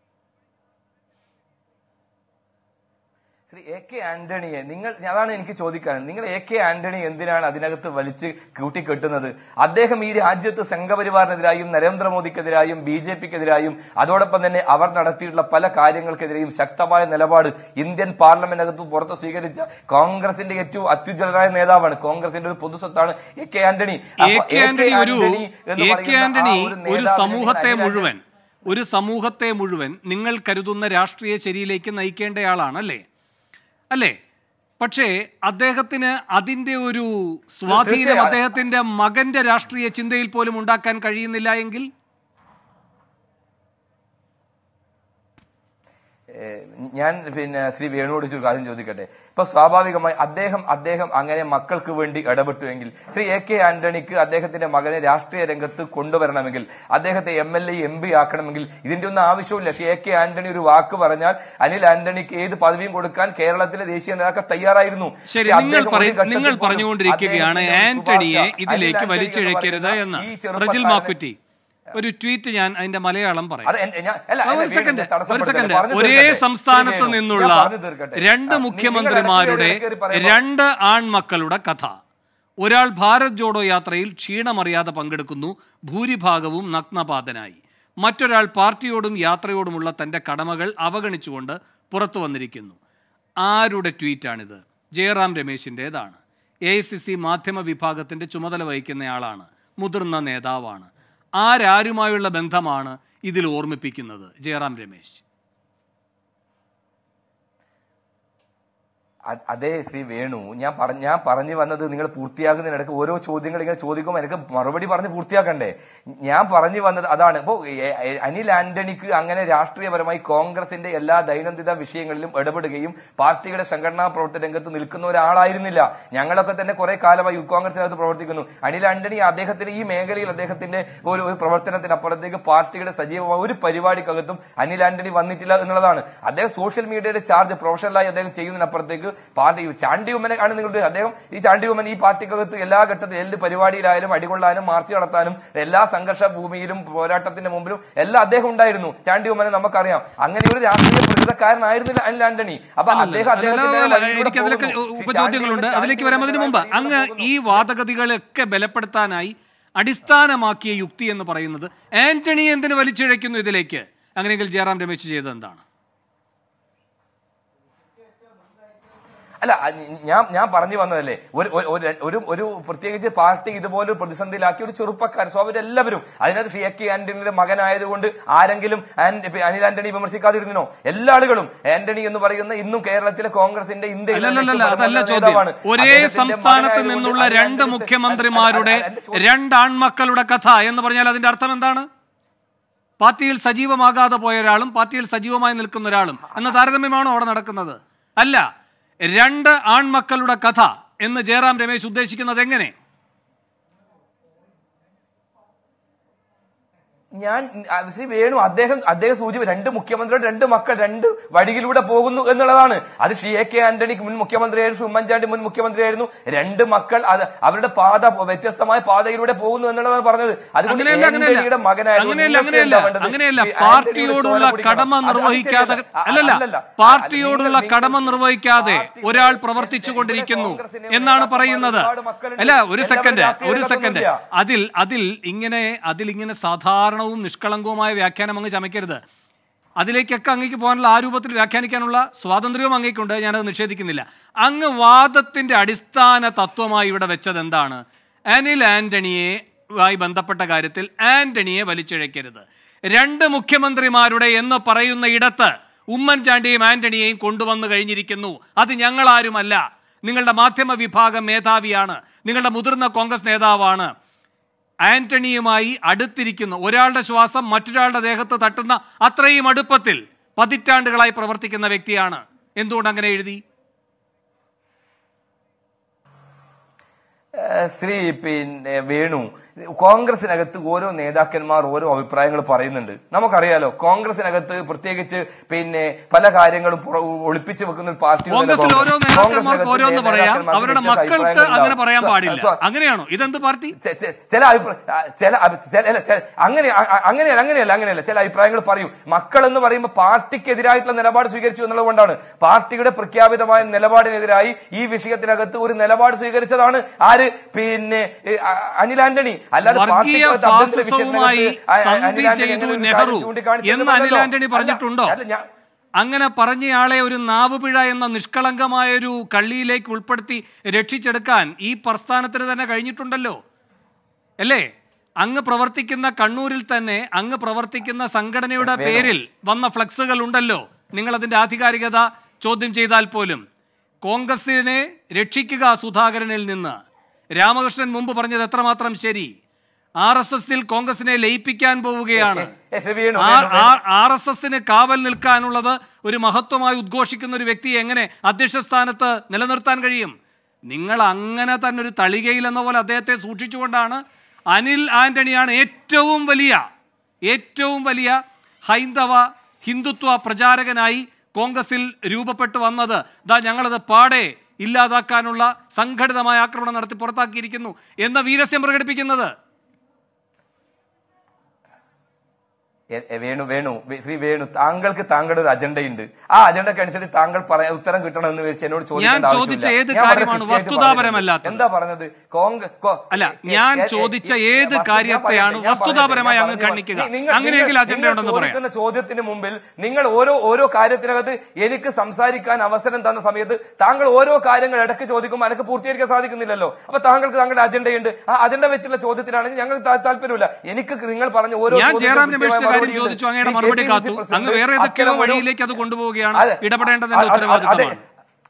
ശ്രീ എ കെ ആന്റണിയെ നിങ്ങൾ അതാണ് എനിക്ക് ചോദിക്കാൻ നിങ്ങൾ എ കെ ആന്റണി എന്തിനാണ് അതിനകത്ത് വലിച്ച് കൂട്ടിക്കെട്ടുന്നത് അദ്ദേഹം ഈ രാജ്യത്ത് സംഘപരിവാറിനെതിരായും നരേന്ദ്രമോദിക്കെതിരായും ബി ജെ പിക്കെതിരായും അതോടൊപ്പം തന്നെ അവർ നടത്തിയിട്ടുള്ള പല കാര്യങ്ങൾക്കെതിരെയും ശക്തമായ നിലപാട് ഇന്ത്യൻ പാർലമെന്റിനകത്ത് പുറത്ത് സ്വീകരിച്ച കോൺഗ്രസിന്റെ ഏറ്റവും അത്യുജ്വലനായ നേതാവാണ് കോൺഗ്രസിന്റെ ഒരു പൊതുസ്വത്താണ് എ കെ ആന്റണി എ അപ്പൊ കെ ആന്റണി ഒരു എന്ന് എ കെ പറയുന്ന ആ ആന്റണി ഒരു ഒരു നേതാവിനെ സമൂഹത്തെ അനിൽ മുഴുവൻ ഒരു സമൂഹത്തെ മുഴുവൻ നിങ്ങൾ കരുതുന്ന രാഷ്ട്രീയ ശരിയിലേക്ക് നയിക്കേണ്ടയാളാണ് അല്ലേ അല്ലേ പക്ഷേ അദ്ദേഹത്തിന് അതിന്റെ ഒരു സ്വാധീനം തീർച്ചയായും. അദ്ദേഹത്തിന്റെ മകന്റെ രാഷ്ട്രീയ ചിന്തയിൽ പോലും ഉണ്ടാക്കാൻ കഴിയുന്നില്ല എങ്കിൽ ഏഹ് ഞാൻ പിന്നെ ശ്രീ വേണുവോട് ഒരു കാര്യം ചോദിക്കട്ടെ ഇപ്പൊ സ്വാഭാവികമായി അദ്ദേഹം അദ്ദേഹം അങ്ങനെ മക്കൾക്ക് വേണ്ടി ഇടപെട്ടുവെങ്കിൽ ശ്രീ എ കെ ആന്റണിക്ക് അദ്ദേഹത്തിന്റെ മകനെ രാഷ്ട്രീയ രംഗത്ത് കൊണ്ടുവരണമെങ്കിൽ അദ്ദേഹത്തെ M L A M P ആക്കണമെങ്കിൽ ഇതിന്റെ ഒന്നും ആവശ്യമില്ല ശ്രീ എ കെ ആന്റണി ഒരു വാക്ക് പറഞ്ഞാൽ അനിൽ ആന്റണിക്ക് ഏത് പദവിയും കൊടുക്കാൻ കേരളത്തിലെ ദേശീയ നേതാക്കൾ തയ്യാറായിരുന്നു ശരി പക്ഷേ നിങ്ങൾ അദ്ദേഹം ഒരു പറയും ഘട്ടത്തിൽ നിങ്ങൾ പോലും പറഞ്ഞുകൊണ്ടിരിക്കുകയാണ് അദ്ദേഹത്തിന്റെ ആന്റണിയെ ശുപാർശ, ഇതിലേക്ക് അനിൽ ആന്റണി വലിച്ചിഴക്കരുത് എന്ന് എന്ന് പറയുന്ന ഈ റജിൽ ചെറുപ്പക്കാരനെ- മാക്കുറ്റി ഒരു ട്വീറ്റ് ഞാൻ അതിന്റെ മലയാളം പറയാം അത് എൻ- ഞാൻ- അല്ല, ആ, അല്ല, ഒരു വീണ്ടും സെക്കൻഡ് ഒരു തടസ്സപ്പെടുത്തരുത്. സെക്കൻഡ് പറഞ്ഞു ഒരേ തീർക്കട്ടെ. സംസ്ഥാനത്ത് ശരി, വേണു. നിന്നുള്ള ഞാൻ പറഞ്ഞു തീർക്കട്ടെ. രണ്ട് ആ, നി- മുഖ്യമന്ത്രിമാരുടെ നിങ്ങൾ ഇടയ്ക്ക് കയറി പറയുമ്പോൾ- രണ്ട് ആൺമക്കളുടെ കഥ ഒരാൾ ഭാരത് ജോഡോ യാത്രയിൽ ക്ഷീണമറിയാതെ പങ്കെടുക്കുന്നു ഭൂരിഭാഗവും നഗ്നപാതനായി മറ്റൊരാൾ പാർട്ടിയോടും യാത്രയോടുമുള്ള തന്റെ കടമകൾ അവഗണിച്ചുകൊണ്ട് പുറത്തു വന്നിരിക്കുന്നു ആരുടെ ട്വീറ്റാണിത് ജയറാം രമേശിൻ്റെതാണ് എ ഐ സി സി മാധ്യമ വിഭാഗത്തിന്റെ ചുമതല വഹിക്കുന്നയാളാണ് മുതിർന്ന നേതാവാണ് ആരാരുമായുള്ള ബന്ധമാണ് ഇതിൽ ഓർമ്മിപ്പിക്കുന്നത് ജയറാം രമേശ് അ- അതേ ശ്രീ വേണു ഞാൻ പറഞ്ഞ ഞാൻ പറഞ്ഞു വന്നത് നിങ്ങൾ പൂർത്തിയാകുന്നതിനിടയ്ക്ക് ഓരോ ചോദ്യങ്ങൾ ഇങ്ങനെ ചോദിക്കുമ്പോൾ എനിക്ക് മറുപടി പറഞ്ഞ് പൂർത്തിയാക്കണ്ടേ ഞാൻ പറഞ്ഞു വന്നത് അതാണ് ഇപ്പോ എ- എ- അനിൽ ആന്റണിക്ക് അങ്ങനെ രാഷ്ട്രീയപരമായി കോൺഗ്രസിന്റെ എല്ലാ ദൈനംദിന വിഷയങ്ങളിലും ഇടപെടുകയും പാർട്ടിയുടെ സംഘടനാ പ്രവർത്തന രംഗത്ത് നിൽക്കുന്ന ഒരാളായിരുന്നില്ല ഞങ്ങളൊക്കെ തന്നെ കുറെ കാലമായി യൂത്ത് കോൺഗ്രസിനകത്ത് പ്രവർത്തിക്കുന്നു അനിൽ ആന്റണി അദ്ദേഹത്തിന് ഈ മേഖലയിൽ അദ്ദേഹത്തിന്റെ ഒരു ഒരു പ്രവർത്തനത്തിനപ്പുറത്തേക്ക് പാർട്ടിയുടെ സജീവമായ ഒരു പരിപാടിക്കകത്തും അനിൽ ആന്റണി വന്നിട്ടില്ല എന്നുള്ളതാണ് അദ്ദേഹം സോഷ്യൽ മീഡിയയുടെ ചാർജ് പ്രൊഫഷണലായി അദ്ദേഹം ചെയ്യുന്നതിനപ്പുറത്തേക്ക് പാർട്ടി ചാണ്ടി ഉമ്മനെ ആണ് നിങ്ങളുടെ അദ്ദേഹം ഈ ചാണ്ടി ഉമ്മൻ ഈ പാർട്ടിക്കകത്ത് എല്ലാ ഘട്ടത്തിലും എന്ത് പരിപാടിയിലായാലും അടികൊള്ളാനും മാർച്ച് നടത്താനും എല്ലാ സംഘർഷ ഭൂമിയിലും പോരാട്ടത്തിന്റെ മുമ്പിലും എല്ലാം അദ്ദേഹം ഉണ്ടായിരുന്നു ചാണ്ടി ഉമ്മനെ നമുക്കറിയാം അങ്ങനെ ഒരു രാഷ്ട്രീയ പ്രകൃതക്കാരനായിരുന്നില്ല അനിൽ ആന്റണി അപ്പൊ അദ്ദേഹം അല്ല, അല്ല, അദ്ദേഹത്തിന്റെ അല്ല, വഴിയിലൂടെ എനിക്ക് അതിലൊക്കെ പോകുന്നു. ഈ ഉപചോദ്യങ്ങളുണ്ട് ചാണ്ടി അതിലേക്ക് ഉമ്മൻ വരുന്നതിന് മുമ്പ് ചാണ്ടി അങ്ങ് ഉമ്മൻ ഈ വാദഗതികളൊക്കെ ബലപ്പെടുത്താനായി അടിസ്ഥാനമാക്കിയ യുക്തി എന്ന് പറയുന്നത് ആന്റണി എന്തിനു വലിച്ചിഴയ്ക്കുന്നു ഇതിലേക്ക് അങ്ങനെയെങ്കിൽ ജയറാം രമേശ് ചെയ്തത് എന്താണ് അല്ല അത് ഞാൻ ഞാൻ പറഞ്ഞു വന്നതല്ലേ ഒരു ഒരു- ഒരു- ഒരു ഒരു പ്രത്യേകിച്ച് പാർട്ടി ഇതുപോലെ ഒരു പ്രതിസന്ധിയിലാക്കി ഒരു ചെറുപ്പക്കാരൻ സോ അവരെല്ലാവരും അതിനകത്ത് ഷി എ കെ ആന്റണിയുടെ മകനായതുകൊണ്ട് ആരെങ്കിലും ആൻ- അനിൽ ആന്റണി വിമർശിക്കാതിരുന്നോ എല്ലാ ആളുകളും ആന്റണി എന്ന് പറയുന്ന ഇന്നും കേരളത്തിലെ കോൺഗ്രസിന്റെ ഇന്ത്യയിലെ അല്ലല്ലല്ല ഏറ്റവും അതല്ല പ്രമുഖ ചോദ്യം നേതാവാണ്. ഒരേ അദ്ദേഹത്തിന്റെ സംസ്ഥാനത്ത് മകനായതുകൊണ്ട് നിന്നുള്ള അനിൽ രണ്ട് ആന്റണി- മുഖ്യമന്ത്രിമാരുടെ അല്ല, അല്ല, അല്ല, രണ്ട് ആൺമക്കളുടെ കഥ എന്ന് പറഞ്ഞാൽ അതിന്റെ അർത്ഥം എന്താണ് പാർട്ടിയിൽ സജീവമാകാതെ പോയ ഒരാളും പാർട്ടിയിൽ സജീവമായി നിൽക്കുന്ന ഒരാളും എന്ന താരതമ്യമാണോ അവിടെ നടക്കുന്നത് അല്ല രണ്ട് ആൺമക്കളുടെ കഥ എന്ന് ജയറാം രമേശ് ഉദ്ദേശിക്കുന്നത് എങ്ങനെ ഞാൻ ആ, ശ്രീ വേണു അദ്ദേഹം അദ്ദേഹം സൂചി രണ്ട് മുഖ്യമന്ത്രിയുടെ രണ്ട് മക്കൾ രണ്ട് വഴിയിലൂടെ പോകുന്നു എന്നുള്ളതാണ് അത് ഷി എ കെ ആന്റണി മുൻ മുഖ്യമന്ത്രിയായിരുന്നു ശ്രീ ഉമ്മൻചാണ്ടി മുൻ മുഖ്യമന്ത്രിയായിരുന്നു രണ്ട് മക്കൾ അത് അവരുടെ പാത വ്യത്യസ്തമായ പാതയിലൂടെ പോകുന്നു എന്നുള്ളതാണ് പറഞ്ഞത് അതുകൊണ്ട് അങ്ങനെയല്ല അങ്ങനെയല്ല ആന്റണിയുടെ മകനായിരുന്നു അങ്ങനെയല്ല നിങ്ങൾക്ക് അങ്ങനെയല്ല എന്താ വേണ്ടത്? അങ്ങനെയല്ല ഈ ആന്റണിയുടെ പാർട്ടിയോടുള്ള ചോര കുടിക്കണം. കടമ അത് അത് നിർവഹിക്കാതെ ശരിയല്ല. അ- അല്ലല്ല അല്ലല്ല. പാർട്ടിയോടുള്ള നിങ്ങൾ- കടമ നിങ്ങൾ നിർവഹിക്കാതെ പാർട്ടിയുടെ ഒരാൾ ഇവിടെ പ്രവർത്തിച്ചു കൊണ്ടിരിക്കുന്നു കോൺഗ്രസിനെ എന്നാണ് ഒരുപാട് പറയുന്നത് മക്കളുണ്ട്. അല്ല ഒരു എല്ലാവരും സെക്കൻഡ് രാഷ്ട്രീയ ഒരു സെക്കൻഡ് രംഗത്തൊന്നുമില്ല. അതിൽ അതിൽ ഇങ്ങനെ അതിൽ ഇങ്ങനെ സാധാരണവും നിഷ്കളങ്കവുമായ വ്യാഖ്യാനം അങ്ങ് ചമയ്ക്കരുത് അതിലേക്കൊക്കെ അങ്ങേക്ക് പോകാനുള്ള ആ രൂപത്തിൽ വ്യാഖ്യാനിക്കാനുള്ള സ്വാതന്ത്ര്യവും അങ്ങേക്കുണ്ട് ഞാനത് നിഷേധിക്കുന്നില്ല അങ്ങ് വാദത്തിന്റെ അടിസ്ഥാന തത്വമായി ഇവിടെ വെച്ചത് എന്താണ് അനിൽ ആന്റണിയെ മായി ബന്ധപ്പെട്ട കാര്യത്തിൽ ആന്റണിയെ വലിച്ചിഴക്കരുത് രണ്ട് മുഖ്യമന്ത്രിമാരുടെ എന്ന് പറയുന്ന ഇടത്ത് ഉമ്മൻചാണ്ടിയും ആന്റണിയെയും കൊണ്ടുവന്നു കഴിഞ്ഞിരിക്കുന്നു അത് ഞങ്ങളാരുമല്ല നിങ്ങളുടെ മാധ്യമ വിഭാഗം മേധാവിയാണ് നിങ്ങളുടെ മുതിർന്ന കോൺഗ്രസ് നേതാവാണ് ആന്റണിയുമായി അടുത്തിരിക്കുന്നു ഒരാളുടെ ശ്വാസം മറ്റൊരാളുടെ ദേഹത്ത് തട്ടുന്ന അത്രയും അടുപ്പത്തിൽ പതിറ്റാണ്ടുകളായി പ്രവർത്തിക്കുന്ന വ്യക്തിയാണ് എന്തുകൊണ്ട് അങ്ങനെ എഴുതി ഏഹ് ശ്രീ പിന്നെ വേണു കോൺഗ്രസിനകത്ത് ഓരോ നേതാക്കന്മാർ ഓരോ അഭിപ്രായങ്ങൾ പറയുന്നുണ്ട് നമുക്കറിയാലോ കോൺഗ്രസിനകത്ത് പ്രത്യേകിച്ച് പിന്നെ പല കാര്യങ്ങളും പുറ- ഒളിപ്പിച്ചു വെക്കുന്ന ഒരു പാർട്ടി കോൺഗ്രസിൽ ഓരോ നേതാക്കന്മാർക്ക് ഓരോന്ന് പറയാം അവരുടെ മക്കൾക്ക് അങ്ങനെ പറയാൻ പാടില്ല അങ്ങനെയാണോ ഇതെന്ത് പാർട്ടി ചെ- ചെ- ചില അഭിപ്രായ ആ, ചില അഭി- ചില- അല്ല, ചില- അങ്ങനെ അ- അ- അങ്ങനെയല്ല അങ്ങനെയല്ല അങ്ങനെയല്ല ചില അഭിപ്രായങ്ങൾ പറയും മക്കൾ എന്ന് പറയുമ്പോൾ പാർട്ടിക്കെതിരായിട്ടുള്ള നിലപാട് സ്വീകരിച്ചു എന്നുള്ളത് കൊണ്ടാണ് പാർട്ടിയുടെ പ്രഖ്യാപിതമായ നിലപാടിനെതിരായി ഈ വിഷയത്തിനകത്ത് ഒരു നിലപാട് സ്വീകരിച്ചതാണ് ആര് പിന്നെ ഏ, അ- അനിൽ ആന്റണി അല്ലാതെ വർഗീയ പാർട്ടിക്കകത്ത് അഭ്യന്തര ഫാസിസവുമായി വിഷയത്തിനകത്ത് അ- അ- സന്ധി അനിൽ ആന്റണി ചെയ്തു അങ്ങനെ ഒരു നെഹ്റു കാര്യം ചൂണ്ടിക്കാണിച്ചത് എന്ന് അനിൽ അല്ലല്ലോ. ആന്റണി അല്ല, പറഞ്ഞിട്ടുണ്ടോ അല്ല, ഞാൻ- അങ്ങനെ പറഞ്ഞയാളെ ഒരു നാവുപിഴ എന്ന നിഷ്കളങ്കമായ ഒരു കള്ളിയിലേക്ക് ഉൾപ്പെടുത്തി രക്ഷിച്ചെടുക്കാൻ ഈ പ്രസ്ഥാനത്തിന് തന്നെ കഴിഞ്ഞിട്ടുണ്ടല്ലോ അല്ലേ അങ്ങ് പ്രവർത്തിക്കുന്ന കണ്ണൂരിൽ തന്നെ അങ്ങ് പ്രവർത്തിക്കുന്ന സംഘടനയുടെ പേരിൽ വന്ന ഫ്ലക്സുകൾ ഉണ്ടല്ലോ നിങ്ങൾ അതിന്റെ ആധികാരികത ചോദ്യം ചെയ്താൽ പോലും കോൺഗ്രസിനെ രക്ഷിക്കുക സുധാകരനിൽ നിന്ന് രാമകൃഷ്ണൻ മുമ്പ് പറഞ്ഞത് എത്രമാത്രം ശരി ആർ എസ് എസിൽ കോൺഗ്രസിനെ ലയിപ്പിക്കാൻ പോവുകയാണ് ഏ, ശ്രീ വേണു, ആ- വേണു, വേണു. ആ- ആർ എസ് എസിന് കാവൽ നിൽക്കാനുള്ളത് ഒരു മഹത്വമായി ഉദ്ഘോഷിക്കുന്ന ഒരു വ്യക്തിയെ എങ്ങനെ അധ്യക്ഷ സ്ഥാനത്ത് നിലനിർത്താൻ കഴിയും നിങ്ങൾ അങ്ങനെ തന്നെ ഒരു തളികയിൽ എന്ന പോലെ അദ്ദേഹത്തെ സൂക്ഷിച്ചുകൊണ്ടാണ് അനിൽ ആന്റണിയാണ് ഏറ്റവും വലിയ ഏറ്റവും വലിയ ഹൈന്ദവ ഹിന്ദുത്വ പ്രചാരകനായി കോൺഗ്രസിൽ രൂപപ്പെട്ടു വന്നത് ദാ ഞങ്ങളത് പാടെ ഇല്ലാതാക്കാനുള്ള സംഘടിതമായ ആക്രമണം നടത്തി പുറത്താക്കിയിരിക്കുന്നു എന്ന വീരസ്യം പ്രകടിപ്പിക്കുന്നത് എ- എ- വേണു വേണു വേ- ശ്രീ വേണു താങ്കൾക്ക് താങ്കളുടെ ഒരു അജണ്ടയുണ്ട് ആ അജണ്ടക്ക് അനുസരിച്ച് താങ്കൾ പറയാ ഉത്തരം കിട്ടണമെന്ന് വെച്ച് എന്നോട് ചോദിക്കേണ്ട ചോദിച്ച ആവശ്യമില്ല. ഏത് ഞാൻ വളരെ കാര്യമാണ് കൃത്യമായിട്ട് വസ്തുതാപരമല്ലാത്തത്? പറഞ്ഞത്. എന്താ പറഞ്ഞത് കോൺഗ്രസ് കോ- അല്ല എ- ഞാൻ എ- എ- ചോദിച്ച എ- ഏത് വസ്തു- കാര്യത്തെയാണ് ഞാൻ പറയട്ടെ, ഞാൻ വസ്തുതാപരമായി പറയട്ടെ, അങ്ങ് ഞാൻ ഖണ്ഡിക്കുക പറഞ്ഞു. നിങ്ങൾ- അങ്ങനെയെങ്കിൽ നിങ്ങൾ- അജണ്ട നിങ്ങൾ ഉണ്ടെന്ന് പറയാം ചോദിക്കുന്ന ചോദ്യത്തിന് മുമ്പിൽ നിങ്ങൾ ഓരോ ഓരോ കാര്യത്തിനകത്ത് എനിക്ക് സംസാരിക്കാൻ അവസരം തന്ന സമയത്ത് താങ്കൾ ഓരോ കാര്യങ്ങൾ ഇടയ്ക്ക് ചോദിക്കുമ്പോൾ എനിക്ക് പൂർത്തീകരിക്കാൻ സാധിക്കുന്നില്ലല്ലോ അപ്പൊ താങ്കൾക്ക് താങ്കളുടെ അജണ്ടയുണ്ട് ആ അജണ്ട വെച്ചുള്ള ചോദ്യത്തിലാണെങ്കിൽ ഞങ്ങൾ താ- താല്പര്യമില്ല എനിക്ക് നിങ്ങൾ പറഞ്ഞ ഓരോ ഞാൻ ചോദ്യത്തിനും ജയറാം കൃത്യമായ രമേശിന്റെ കാര്യം മറുപടിയുണ്ട്. ചോദിച്ചു അങ്ങയുടെ ശ്രീ മറുപടി കെ പി സി കാത്തു പ്രസിഡന്റ് അങ്ങ് വേറെ ഏതൊക്കെയോ അത്തരം ഒരു- വഴിയിലേക്ക് അത് കൊണ്ടുപോവുകയാണ് അതെ. ഇടപെടേണ്ടതിന്റെ അതെ, അതെ. ഉത്തരവാദിത്തമാണ്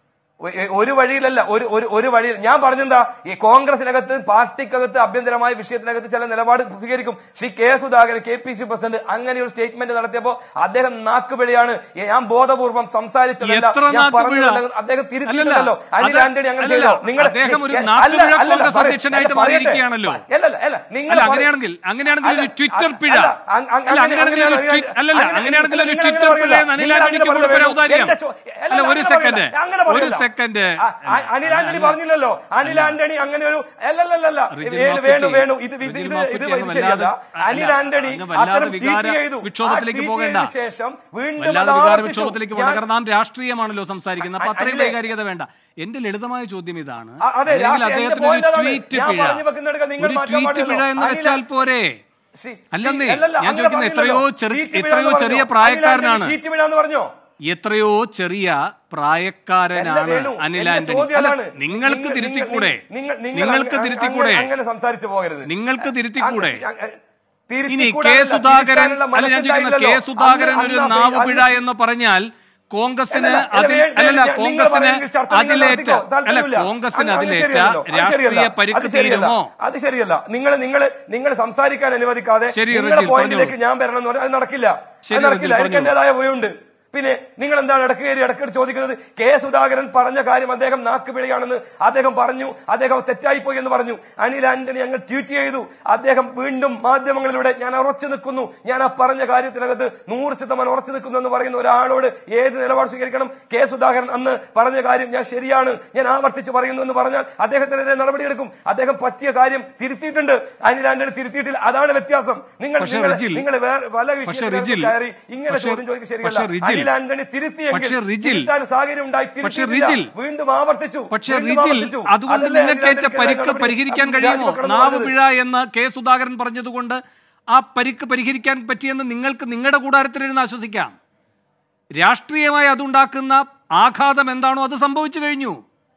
ഒ- ഒരു വഴിയിലല്ല ഒരു ഒരു ഒരു വഴിയിൽ ഞാൻ പറഞ്ഞെന്താ ഈ കോൺഗ്രസിനകത്ത് പാർട്ടിക്കകത്ത് ആഭ്യന്തരമായ വിഷയത്തിനകത്ത് ചില നിലപാട് സ്വീകരിക്കും Shri K Sudhakaran K P C president അങ്ങനെ ഒരു സ്റ്റേറ്റ്മെന്റ് നടത്തിയപ്പോ അദ്ദേഹം നാക്കുപിഴയാണ് ഏ, ഞാൻ ബോധപൂർവം സംസാരിച്ചതല്ല എത്ര ഞാൻ നാക്കുപിഴ? പറഞ്ഞതല്ല. അദ്ദേഹം തിരുത്തിയില്ലല്ലോ അല്ലല്ല, അനിൽ അത് ആന്റണി അങ്ങനെ അല്ലല്ല, ചെയ്തോ നിങ്ങൾ അദ്ദേഹം ഒരു അല്ല, നാക്കുപിഴ അല്ലല്ല, കോൺഗ്രസ് പറയട്ടെ, അധ്യക്ഷനായിട്ട് അല്ല, പറയട്ടെ. മാറിയിരിക്കുകയാണല്ലോ. അല്ലല്ല അല്ല നിങ്ങൾ അല്ല പറ- അങ്ങനെയാണെങ്കിൽ അങ്ങനെയാണെങ്കിൽ ഒരു അല്ല, ട്വിറ്റർ അല്ല, പിഴ അല്ല, അങ്- അങ്- അല്ല അങ്ങനെയാണെങ്കിൽ ഒരു അങ്ങനെ- ട്വി- അല്ലല്ല അങ്ങനെ- അങ്ങനെയാണെങ്കിൽ ഒരു നിങ്ങൾ ട്വിറ്റർ അങ്ങനെ പിഴ പറയില്ല. അനിൽ നിങ്ങൾ ആന്റണിക്ക് അങ്ങനെ കൊടുക്കുന്ന പറയില്ല. ഔദാര്യം എന്റെ ചോ- അല്ല ഒരു അങ്ങനെ സെക്കൻഡ് പറയില്ല. അങ്ങനെ ഒരു പറയില്ല. സെക്കൻഡ് ആ, ആ- അനിൽ ആന്റണി പറഞ്ഞില്ലല്ലോ അനിൽ ആന്റണി അങ്ങനെ ഒരു അല്ലല്ലല്ല റിജിൽ വേണു മാക്കുറ്റി, വേണു വേണു ഇത് ഇത് റിജിൽ ഇത് മാക്കുറ്റി ഇത് അങ്ങ് ശരിയല്ല വല്ലാതെ- അനിൽ അല്ല, ആന്റണി അങ്ങ് വല്ലാതെ അത്തരം വികാര tweet ചെയ്തു. ആ വിക്ഷോഭത്തിലേക്ക് tweet പോകേണ്ട. ചെയ്തതിന് ശേഷം വീണ്ടും വല്ലാതെ അത് വികാര ആവർത്തിച്ചു. വിക്ഷോഭത്തിലേക്ക് പോകണ്ട ഞാൻ- കാരണം നാം രാഷ്ട്രീയമാണല്ലോ സംസാരിക്കുന്നത് അപ്പൊ അത്രയും അനിലേ, വൈകാരികത വേണ്ട എന്റെ ലളിതമായ ചോദ്യം ഇതാണ് ആ, അതെ, അല്ലെങ്കിൽ രാഷ്ട്രീയ- അദ്ദേഹത്തിന് എന്റെ ഒരു point അതാണ്. ട്വീറ്റ് ഞാൻ പിഴ പറഞ്ഞു വെക്കുന്നിടത്ത് നിങ്ങൾ ഒരു മാറ്റാൻ ട്വീറ്റ് പിഴ പാടില്ലല്ലോ. എന്ന് അനില- വെച്ചാൽ പോരെ ശ്രീ- അല്ലെന്നേ ശ്രീ- അല്ലല്ല, ഞാൻ അങ്ങനെ ചോദിക്കുന്നത് എത്രയോ പറഞ്ഞില്ലല്ലോ. ചെറു tweet പിഴ എത്രയോ എന്ന് ചെറിയ പറഞ്ഞോ? പ്രായക്കാരനാണ് അനിൽ ആന്റണി tweet പിഴ എന്ന് പറഞ്ഞോ എത്രയോ ചെറിയ പ്രായക്കാരനാണ് എന്റെ വേണു, അനിൽ എന്റെ ആന്റണി ചോദ്യം അല്ല അതാണ്. നിങ്ങൾക്ക് നിങ്ങൾ- തിരുത്തിക്കൂടെ നിങ്ങൾ- നിങ്ങൾ നിങ്ങൾക്ക് അങ്ങ- തിരുത്തിക്കൂടെ അങ്ങനെ- അങ്ങനെ സംസാരിച്ചു പോകരുത് നിങ്ങൾക്ക് തിരുത്തിക്കൂടെ അങ്ങ- അങ്ങ- ഇനി തിരുത്തിക്കൂടാ കെ എന്നല്ല, സുധാകരൻ തിരുത്താനുള്ള അല്ല ഞാൻ ചോദിക്കുന്നത് കെ മനസ്സുണ്ടായില്ലല്ലോ. സുധാകരൻ അന്ന് ഒരു അന്ന് നാവ് അന്ന് പിഴ എന്ന് പറഞ്ഞാൽ കോൺഗ്രസിന് അല്ലല്ല, അല്ല, അതിൽ വേ- വേ- അല്ലല്ല നിങ്ങൾ കോൺഗ്രസിന് പറയുമെങ്കിൽ ചർച്ച നിങ്ങൾ അതിലേറ്റ നടത്തിക്കോ, അല്ല താല്പര്യമില്ല. കോൺഗ്രസിന് അങ്ങ് അതിലേറ്റ ശരിയല്ലല്ലോ, അത് രാഷ്ട്രീയ ശരിയല്ല, പരിക്ക് അത് ശരിയല്ല, തീരുമോ അത് ശരിയല്ല നിങ്ങൾ നിങ്ങൾ നിങ്ങൾ സംസാരിക്കാൻ അനുവദിക്കാതെ ശരി, നിങ്ങളുടെ റജിൽ, പോയിന്റിലേക്ക് ഞാൻ വരണം എന്ന് പറഞ്ഞാൽ അത് നടക്കില്ല ശരി, അത് നടക്കില്ല റജിൽ, എനിക്ക് പറഞ്ഞോളൂ. എന്റേതായ വഴിയുണ്ട് പിന്നെ നിങ്ങൾ എന്താണ് ഇടയ്ക്ക് കയറി ഇടയ്ക്ക് ചോദിക്കുന്നത് കെ സുധാകരൻ പറഞ്ഞ കാര്യം അദ്ദേഹം നാക്കുപിഴയാണെന്ന് അദ്ദേഹം പറഞ്ഞു അദ്ദേഹം തെറ്റായിപ്പോയി എന്ന് പറഞ്ഞു അനിൽ ആന്റണി അങ്ങ് ട്വീറ്റ് ചെയ്തു അദ്ദേഹം വീണ്ടും മാധ്യമങ്ങളിലൂടെ ഞാൻ ഉറച്ചു നിൽക്കുന്നു ഞാൻ ആ പറഞ്ഞ കാര്യത്തിനകത്ത് നൂറ് ശതമാനം ഉറച്ചു നിൽക്കുന്നു എന്ന് പറയുന്ന ഒരാളോട് ഏത് നിലപാട് സ്വീകരിക്കണം കെ സുധാകരൻ അന്ന് പറഞ്ഞ കാര്യം ഞാൻ ശരിയാണ് ഞാൻ ആവർത്തിച്ച് പറയുന്നു എന്ന് പറഞ്ഞാൽ അദ്ദേഹത്തിനെതിരെ നടപടിയെടുക്കും അദ്ദേഹം പറ്റിയ കാര്യം തിരുത്തിയിട്ടുണ്ട് അനിൽ ആന്റണി തിരുത്തിയിട്ടില്ല അതാണ് വ്യത്യാസം നിങ്ങൾ പക്ഷേ നിങ്ങൾ- റിജിൽ- നിങ്ങൾ വേറെ പല പക്ഷേ വിഷയത്തിനകത്ത് റിജിൽ- കയറി ഇങ്ങനെ പക്ഷേ- ചോദ്യം ചോദിക്കുക ശരിയല്ല പക്ഷേ റിജിൽ- അനിൽ ആന്റണി തിരുത്തിയെങ്കിൽ പക്ഷേ റിജിൽ- തിരുത്താൻ സാഹചര്യം ഉണ്ടായി പക്ഷേ തിരുത്തിയില്ല. റിജിൽ- വീണ്ടും ആവർത്തിച്ചു പക്ഷേ വീണ്ടും റിജിൽ ആവർത്തിച്ചു. അതുകൊണ്ട് അതല്ലേ നിങ്ങൾക്കേറ്റ അനിൽ ആന്റണിക്കെതിരെ പരിക്ക് നടപടി- പരിഹരിക്കാൻ അത് കഴിയുമോ രാജിവെക്കണം എന്ന് നാവ് പറഞ്ഞത്. പിഴ എന്ന് കെ സുധാകരൻ പറഞ്ഞതുകൊണ്ട് ആ പരിക്ക് പരിഹരിക്കാൻ പറ്റിയെന്ന് നിങ്ങൾക്ക് നിങ്ങളുടെ കൂടാരത്തിലിരുന്ന് ആശ്വസിക്കാം രാഷ്ട്രീയമായി അതുണ്ടാക്കുന്ന ആഘാതം എന്താണോ അത് സംഭവിച്ചു കഴിഞ്ഞു